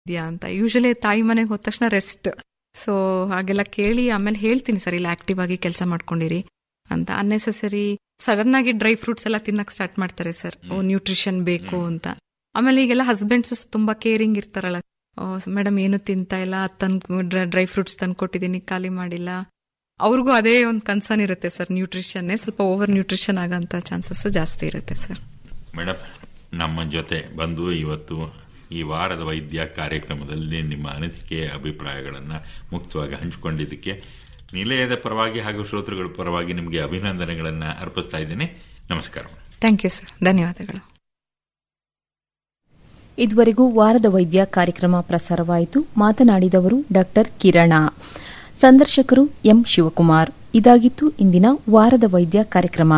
ಇದೆಯಾ ಅಂತ ಯೂಶಲಿ ತಾಯಿ ಮನೆಗೆ ಹೋದ ತಕ್ಷಣ ರೆಸ್ಟ್ ಸೊ ಹಾಗೆಲ್ಲ ಕೇಳಿ ಆಮೇಲೆ ಹೇಳ್ತೀನಿ ಸರ್ ಇಲ್ಲ ಆಕ್ಟಿವ್ ಆಗಿ ಕೆಲಸ ಮಾಡ್ಕೊಂಡಿರಿ ಅಂತ ಅನ್ನೆಸೆಸರಿ ಸಡನ್ ಆಗಿ ಡ್ರೈ ಫ್ರೂಟ್ಸ್ ಎಲ್ಲ ತಿನ್ನಕ್ ಸ್ಟಾರ್ಟ್ ಮಾಡ್ತಾರೆ ಸರ್ ಓ ನ್ಯೂಟ್ರಿಷನ್ ಬೇಕು ಅಂತ ಆಮೇಲೆ ಈಗೆಲ್ಲ ಹಸ್ಬೆಂಡ್ಸ್ ತುಂಬಾ ಕೇರಿಂಗ್ ಇರ್ತಾರಲ್ಲ ಮೇಡಮ್ ಏನು ತಿಂತಾ ಇಲ್ಲ ತನ್ ಡ್ರೈ ಫ್ರೂಟ್ಸ್ ತಂದು ಕೊಟ್ಟಿದ್ದೀನಿ ಖಾಲಿ ಮಾಡಿಲ್ಲ ಅವ್ರಿಗೂ ಅದೇ ಒಂದು ಕನ್ಸರ್ನ್ ಇರುತ್ತೆ ಸರ್ ನ್ಯೂಟ್ರಿಷನ್ನೇ ಸ್ವಲ್ಪ ಓವರ್ ನ್ಯೂಟ್ರಿಷನ್ ಆಗಂತ ಚಾನ್ಸಸ್ ಜಾಸ್ತಿ ಇರುತ್ತೆ ಸರ್ ಮೇಡಮ್ ನಮ್ಮ ಜೊತೆ ಬಂದು ಇವತ್ತು ಈ ವಾರದ ವೈದ್ಯ ಕಾರ್ಯಕ್ರಮದಲ್ಲಿ ನಿಮ್ಮ ಅನಿಸಿಕೆ ಅಭಿಪ್ರಾಯಗಳನ್ನು ಮುಕ್ತವಾಗಿ ಹಂಚಿಕೊಂಡಿದ್ದಕ್ಕೆ ನಿಲಯದ ಪರವಾಗಿ ಹಾಗೂ ಶ್ರೋತೃಗಳ ಪರವಾಗಿ ನಿಮಗೆ ಅಭಿನಂದನೆಗಳನ್ನು ಅರ್ಪಿಸ್ತಾ ಇದ್ದೀನಿ ನಮಸ್ಕಾರ ಥ್ಯಾಂಕ್ ಯು ಸರ್ ಧನ್ಯವಾದಗಳು ಇದುವರೆಗೂ ವಾರದ ವೈದ್ಯ ಕಾರ್ಯಕ್ರಮ ಪ್ರಸಾರವಾಯಿತು ಮಾತನಾಡಿದವರು ಡಾ ಕಿರಣ ಸಂದರ್ಶಕರು ಎಂ ಶಿವಕುಮಾರ್ ಇದಾಗಿತ್ತು ಇಂದಿನ ವಾರದ ವೈದ್ಯ ಕಾರ್ಯಕ್ರಮ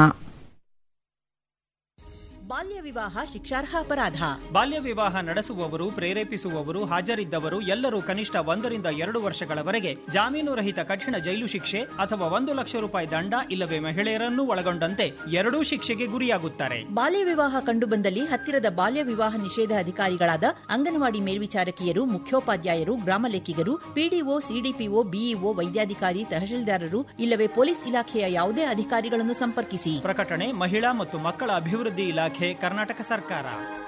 ಬಾಲ್ಯ ವಿವಾಹ ಶಿಕ್ಷಾರ್ಹ ಅಪರಾಧ ಬಾಲ್ಯ ವಿವಾಹ ನಡೆಸುವವರು ಪ್ರೇರೇಪಿಸುವವರು ಹಾಜರಿದ್ದವರು ಎಲ್ಲರೂ ಕನಿಷ್ಠ ಒಂದರಿಂದ ಎರಡು ವರ್ಷಗಳವರೆಗೆ ಜಾಮೀನು ರಹಿತ ಕಠಿಣ ಜೈಲು ಶಿಕ್ಷೆ ಅಥವಾ ಒಂದು ಲಕ್ಷ ರೂಪಾಯಿ ದಂಡ ಇಲ್ಲವೇ ಮಹಿಳೆಯರನ್ನು ಒಳಗೊಂಡಂತೆ ಎರಡೂ ಶಿಕ್ಷೆಗೆ ಗುರಿಯಾಗುತ್ತಾರೆ ಬಾಲ್ಯ ವಿವಾಹ ಕಂಡುಬಂದಲ್ಲಿ ಹತ್ತಿರದ ಬಾಲ್ಯ ವಿವಾಹ ನಿಷೇಧ ಅಧಿಕಾರಿಗಳಾದ ಅಂಗನವಾಡಿ ಮೇಲ್ವಿಚಾರಕಿಯರು ಮುಖ್ಯೋಪಾಧ್ಯಾಯರು ಗ್ರಾಮ ಲೆಕ್ಕಿಗರು ಪಿಡಿಒ ಸಿಡಿಪಿಒ ಬಿಇಒ ವೈದ್ಯಾಧಿಕಾರಿ ತಹಶೀಲ್ದಾರರು ಇಲ್ಲವೇ ಪೊಲೀಸ್ ಇಲಾಖೆಯ ಯಾವುದೇ ಅಧಿಕಾರಿಗಳನ್ನು ಸಂಪರ್ಕಿಸಿ ಪ್ರಕಟಣೆ ಮಹಿಳಾ ಮತ್ತು ಮಕ್ಕಳ ಅಭಿವೃದ್ಧಿ ಇಲಾಖೆ ಕರ್ನಾಟಕ ಸರ್ಕಾರ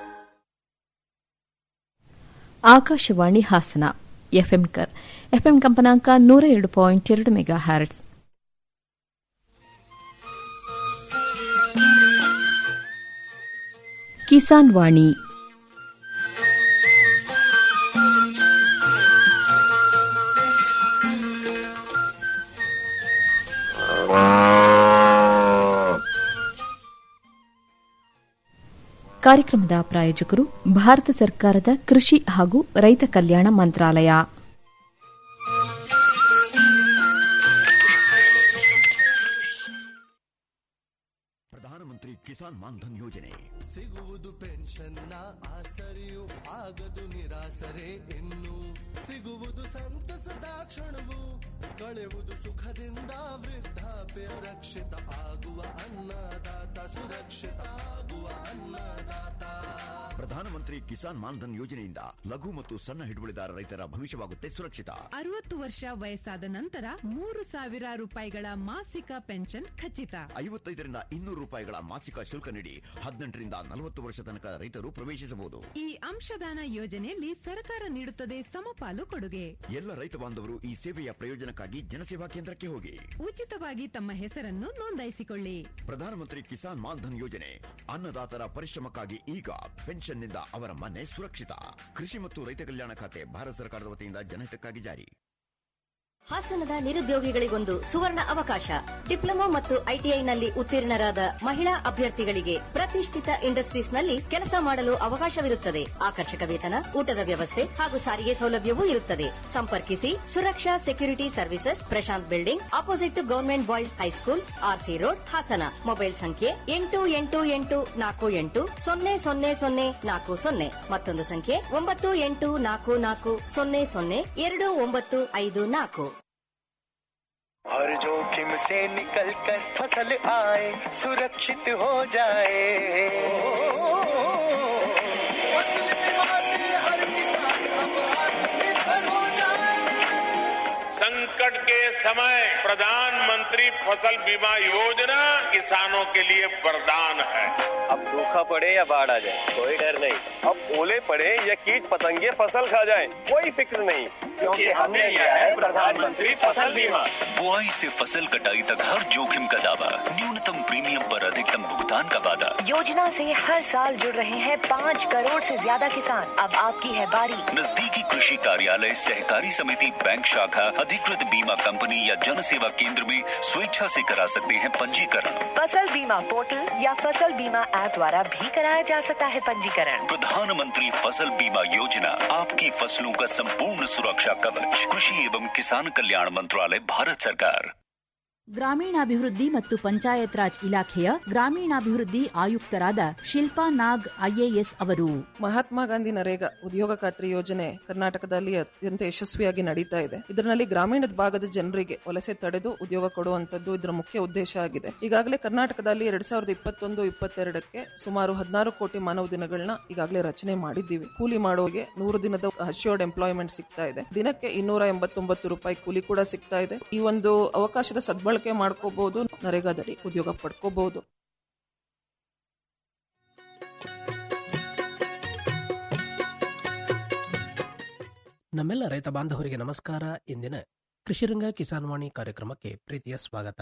ಆಕಾಶವಾಣಿ ಹಾಸನ ಎಫ್ಎಂ ಕರ್ ಎಫ್ಎಂ ಕಂಪನಾಂಕ ನೂರ ಎರಡು ಪಾಯಿಂಟ್ ಎರಡು ಮೆಗಾ ಹ್ಯಾರ್ಟ್ಸ್ ಕಿಸಾನ್ ವಾಣಿ ಕಾರ್ಯಕ್ರಮದ ಪ್ರಾಯೋಜಕರು ಭಾರತ ಸರ್ಕಾರದ ಕೃಷಿ ಹಾಗೂ ರೈತ ಕಲ್ಯಾಣ ಮಂತ್ರಾಲಯ ಪ್ರಧಾನಮಂತ್ರಿ ಕಿಸಾನ್ ಮಾನ್ಧನ್ ಯೋಜನೆ ಸಿಗುವುದು ಪೆನ್ಷನ್ನ ಆಸರೆಯು ಆಗದು ನಿರಾಸರೆ ಇನ್ನು ಸಿಗುವುದು ಸಂತಸದ ಕ್ಷಣವು ಕಳೆಯುವುದು ಸುಖದಿಂದ ವೃದ್ಧಾಪ್ಯ ರಕ್ಷಿತ ಆಗುವ ಅನ್ನದಾತ ಸುರಕ್ಷಿತ ಆಗುವ ಅನ್ನದಾತ ಪ್ರಧಾನಮಂತ್ರಿ ಕಿಸಾನ್ ಮಾನ್ಧನ್ ಯೋಜನೆಯಿಂದ ಲಘು ಮತ್ತು ಸಣ್ಣ ಹಿಡುವಳಿದಾರ ರೈತರ ಭವಿಷ್ಯವಾಗುತ್ತೆ ಸುರಕ್ಷಿತ ಅರವತ್ತು ವರ್ಷ ವಯಸ್ಸಾದ ನಂತರ ಮೂರು ಸಾವಿರ ರೂಪಾಯಿಗಳ ಮಾಸಿಕ ಪೆನ್ಷನ್ ಖಚಿತ ಐವತ್ತೈದರಿಂದ ಇನ್ನೂರು ರೂಪಾಯಿಗಳ ಮಾಸಿಕ ಶುಲ್ಕ ನೀಡಿ ಹದಿನೆಂಟರಿಂದ ನಲವತ್ತು ವರ್ಷ ತನಕ ರೈತರು ಪ್ರವೇಶಿಸಬಹುದು ಈ ಅಂಶದಾನ ಯೋಜನೆಯಲ್ಲಿ ಸರ್ಕಾರ ನೀಡುತ್ತದೆ ಸಮಪಾಲು ಕೊಡುಗೆ ಎಲ್ಲ ರೈತ ಬಾಂಧವರು ಈ ಸೇವೆಯ ಪ್ರಯೋಜನಕ್ಕಾಗಿ ಜನಸೇವಾ ಕೇಂದ್ರಕ್ಕೆ ಹೋಗಿ ಉಚಿತವಾಗಿ ತಮ್ಮ ಹೆಸರನ್ನು ನೋಂದಾಯಿಸಿಕೊಳ್ಳಿ ಪ್ರಧಾನಮಂತ್ರಿ ಕಿಸಾನ್ ಮಾನ್ಧನ್ ಯೋಜನೆ ಅನ್ನದಾತರ ಪರಿಶ್ರಮಕ್ಕಾಗಿ ಈಗ ಪೆನ್ಷನ್ನಿಂದ ಅವರ ಮನೆ ಸುರಕ್ಷಿತ ಕೃಷಿ ಮತ್ತು ರೈತ ಕಲ್ಯಾಣ ಖಾತೆ ಭಾರತ ಸರ್ಕಾರದ ವತಿಯಿಂದ ಜನಹಿತಕ್ಕಾಗಿ ಜಾರಿ ಹಾಸನದ ನಿರುದ್ಯೋಗಿಗಳಿಗೊಂದು ಸುವರ್ಣ ಅವಕಾಶ ಡಿಪ್ಲೊಮಾ ಮತ್ತು ಐಟಿಐನಲ್ಲಿ ಉತ್ತೀರ್ಣರಾದ ಮಹಿಳಾ ಅಭ್ಯರ್ಥಿಗಳಿಗೆ ಪ್ರತಿಷ್ಠಿತ ಇಂಡಸ್ಟ್ರೀಸ್ನಲ್ಲಿ ಕೆಲಸ ಮಾಡಲು ಅವಕಾಶವಿರುತ್ತದೆ ಆಕರ್ಷಕ ವೇತನ ಊಟದ ವ್ಯವಸ್ಥೆ ಹಾಗೂ ಸಾರಿಗೆ ಸೌಲಭ್ಯವೂ ಇರುತ್ತದೆ ಸಂಪರ್ಕಿಸಿ Suraksha security services Prashant building opposite to government boys high school R C road Hassan mobile ಸಂಖ್ಯೆ ಎಂಟು ಎಂಟು ಎಂಟು ನಾಲ್ಕು ಎಂಟು ಸೊನ್ನೆ ಸೊನ್ನೆ ಸೊನ್ನೆ ನಾಲ್ಕು ಸೊನ್ನೆ ಮತ್ತೊಂದು ಸಂಖ್ಯೆ ಒಂಬತ್ತು ಎಂಟು ನಾಲ್ಕು ನಾಲ್ಕು ಸೊನ್ನೆ ಸೊನ್ನೆ ಎರಡು ಒಂಬತ್ತು ಐದು ನಾಲ್ಕು हर जोखिम से निकल कर फसल आए सुरक्षित हो जाए फसल बीमा से हर किसान अब आत्मनिर्भर हो जाए संकट के समय प्रधानमंत्री फसल बीमा योजना किसानों के लिए वरदान है अब सूखा पड़े या बाढ़ आ जाए कोई डर नहीं अब ओले पड़े या कीट पतंगे फसल खा जाए कोई फिक्र नहीं क्योंकि हमने लिया है प्रधानमंत्री फसल बीमा बुआई से फसल कटाई तक हर जोखिम का दावा न्यूनतम प्रीमियम पर अधिकतम भुगतान का वादा योजना से हर साल जुड़ रहे हैं पाँच करोड़ से ज्यादा किसान अब आपकी है बारी नजदीकी कृषि कार्यालय सहकारी समिति बैंक शाखा अधिकृत बीमा कंपनी या जन सेवा केंद्र में स्वेच्छा से करा सकते हैं पंजीकरण फसल बीमा पोर्टल या फसल बीमा ऐप द्वारा भी कराया जा सकता है पंजीकरण प्रधानमंत्री फसल बीमा योजना आपकी फसलों का संपूर्ण सुरक्षा कवच कृषि एवं किसान कल्याण मंत्रालय भारत सरकार ಗ್ರಾಮೀಣಾಭಿವೃದ್ಧಿ ಮತ್ತು ಪಂಚಾಯತ್ ರಾಜ್ ಇಲಾಖೆಯ ಗ್ರಾಮೀಣಾಭಿವೃದ್ಧಿ ಆಯುಕ್ತರಾದ ಶಿಲ್ಪಾ ನಾಗ್ ಐಎಎಸ್ ಅವರು ಮಹಾತ್ಮ ಗಾಂಧಿ ನರೇಗಾ ಉದ್ಯೋಗ ಖಾತ್ರಿ ಯೋಜನೆ ಕರ್ನಾಟಕದಲ್ಲಿ ಅತ್ಯಂತ ಯಶಸ್ವಿಯಾಗಿ ನಡೀತಾ ಇದೆ ಇದರಲ್ಲಿ ಗ್ರಾಮೀಣ ಭಾಗದ ಜನರಿಗೆ ವಲಸೆ ತಡೆದು ಉದ್ಯೋಗ ಕೊಡುವಂತದ್ದು ಇದರ ಮುಖ್ಯ ಉದ್ದೇಶ ಆಗಿದೆ ಈಗಾಗಲೇ ಕರ್ನಾಟಕದಲ್ಲಿ ಎರಡ್ ಸಾವಿರದ ಇಪ್ಪತ್ತೊಂದು ಇಪ್ಪತ್ತೆರಡಕ್ಕೆ ಸುಮಾರು ಹದಿನಾರು ಕೋಟಿ ಮಾನವ ದಿನಗಳನ್ನ ಈಗಾಗಲೇ ರಚನೆ ಮಾಡಿದ್ದೀವಿ ಕೂಲಿ ಮಾಡೋರಿಗೆ ನೂರು ದಿನದ ಅಶ್ಯೂರ್ಡ್ ಎಂಪ್ಲಾಯ್ಮೆಂಟ್ ಸಿಗ್ತಾ ಇದೆ ದಿನಕ್ಕೆ ಇನ್ನೂರ ಎಂಬತ್ತೊಂಬತ್ತು ರೂಪಾಯಿ ಕೂಲಿ ಕೂಡ ಸಿಗ್ತಾ ಇದೆ ಈ ಒಂದು ಅವಕಾಶದ ಸದ್ಬಳಕೆ ಮಾಡ್ಕೋಬಹುದು ನರೇಗಾದಲ್ಲಿ ಉದ್ಯೋಗ ಪಡ್ಕೋಬಹುದು ನಮ್ಮೆಲ್ಲ ರೈತ ಬಾಂಧವರಿಗೆ ನಮಸ್ಕಾರ ಇಂದಿನ ಕೃಷಿರಂಗ ಕಿಸಾನ್ವಾಣಿ ಕಾರ್ಯಕ್ರಮಕ್ಕೆ ಪ್ರೀತಿಯ ಸ್ವಾಗತ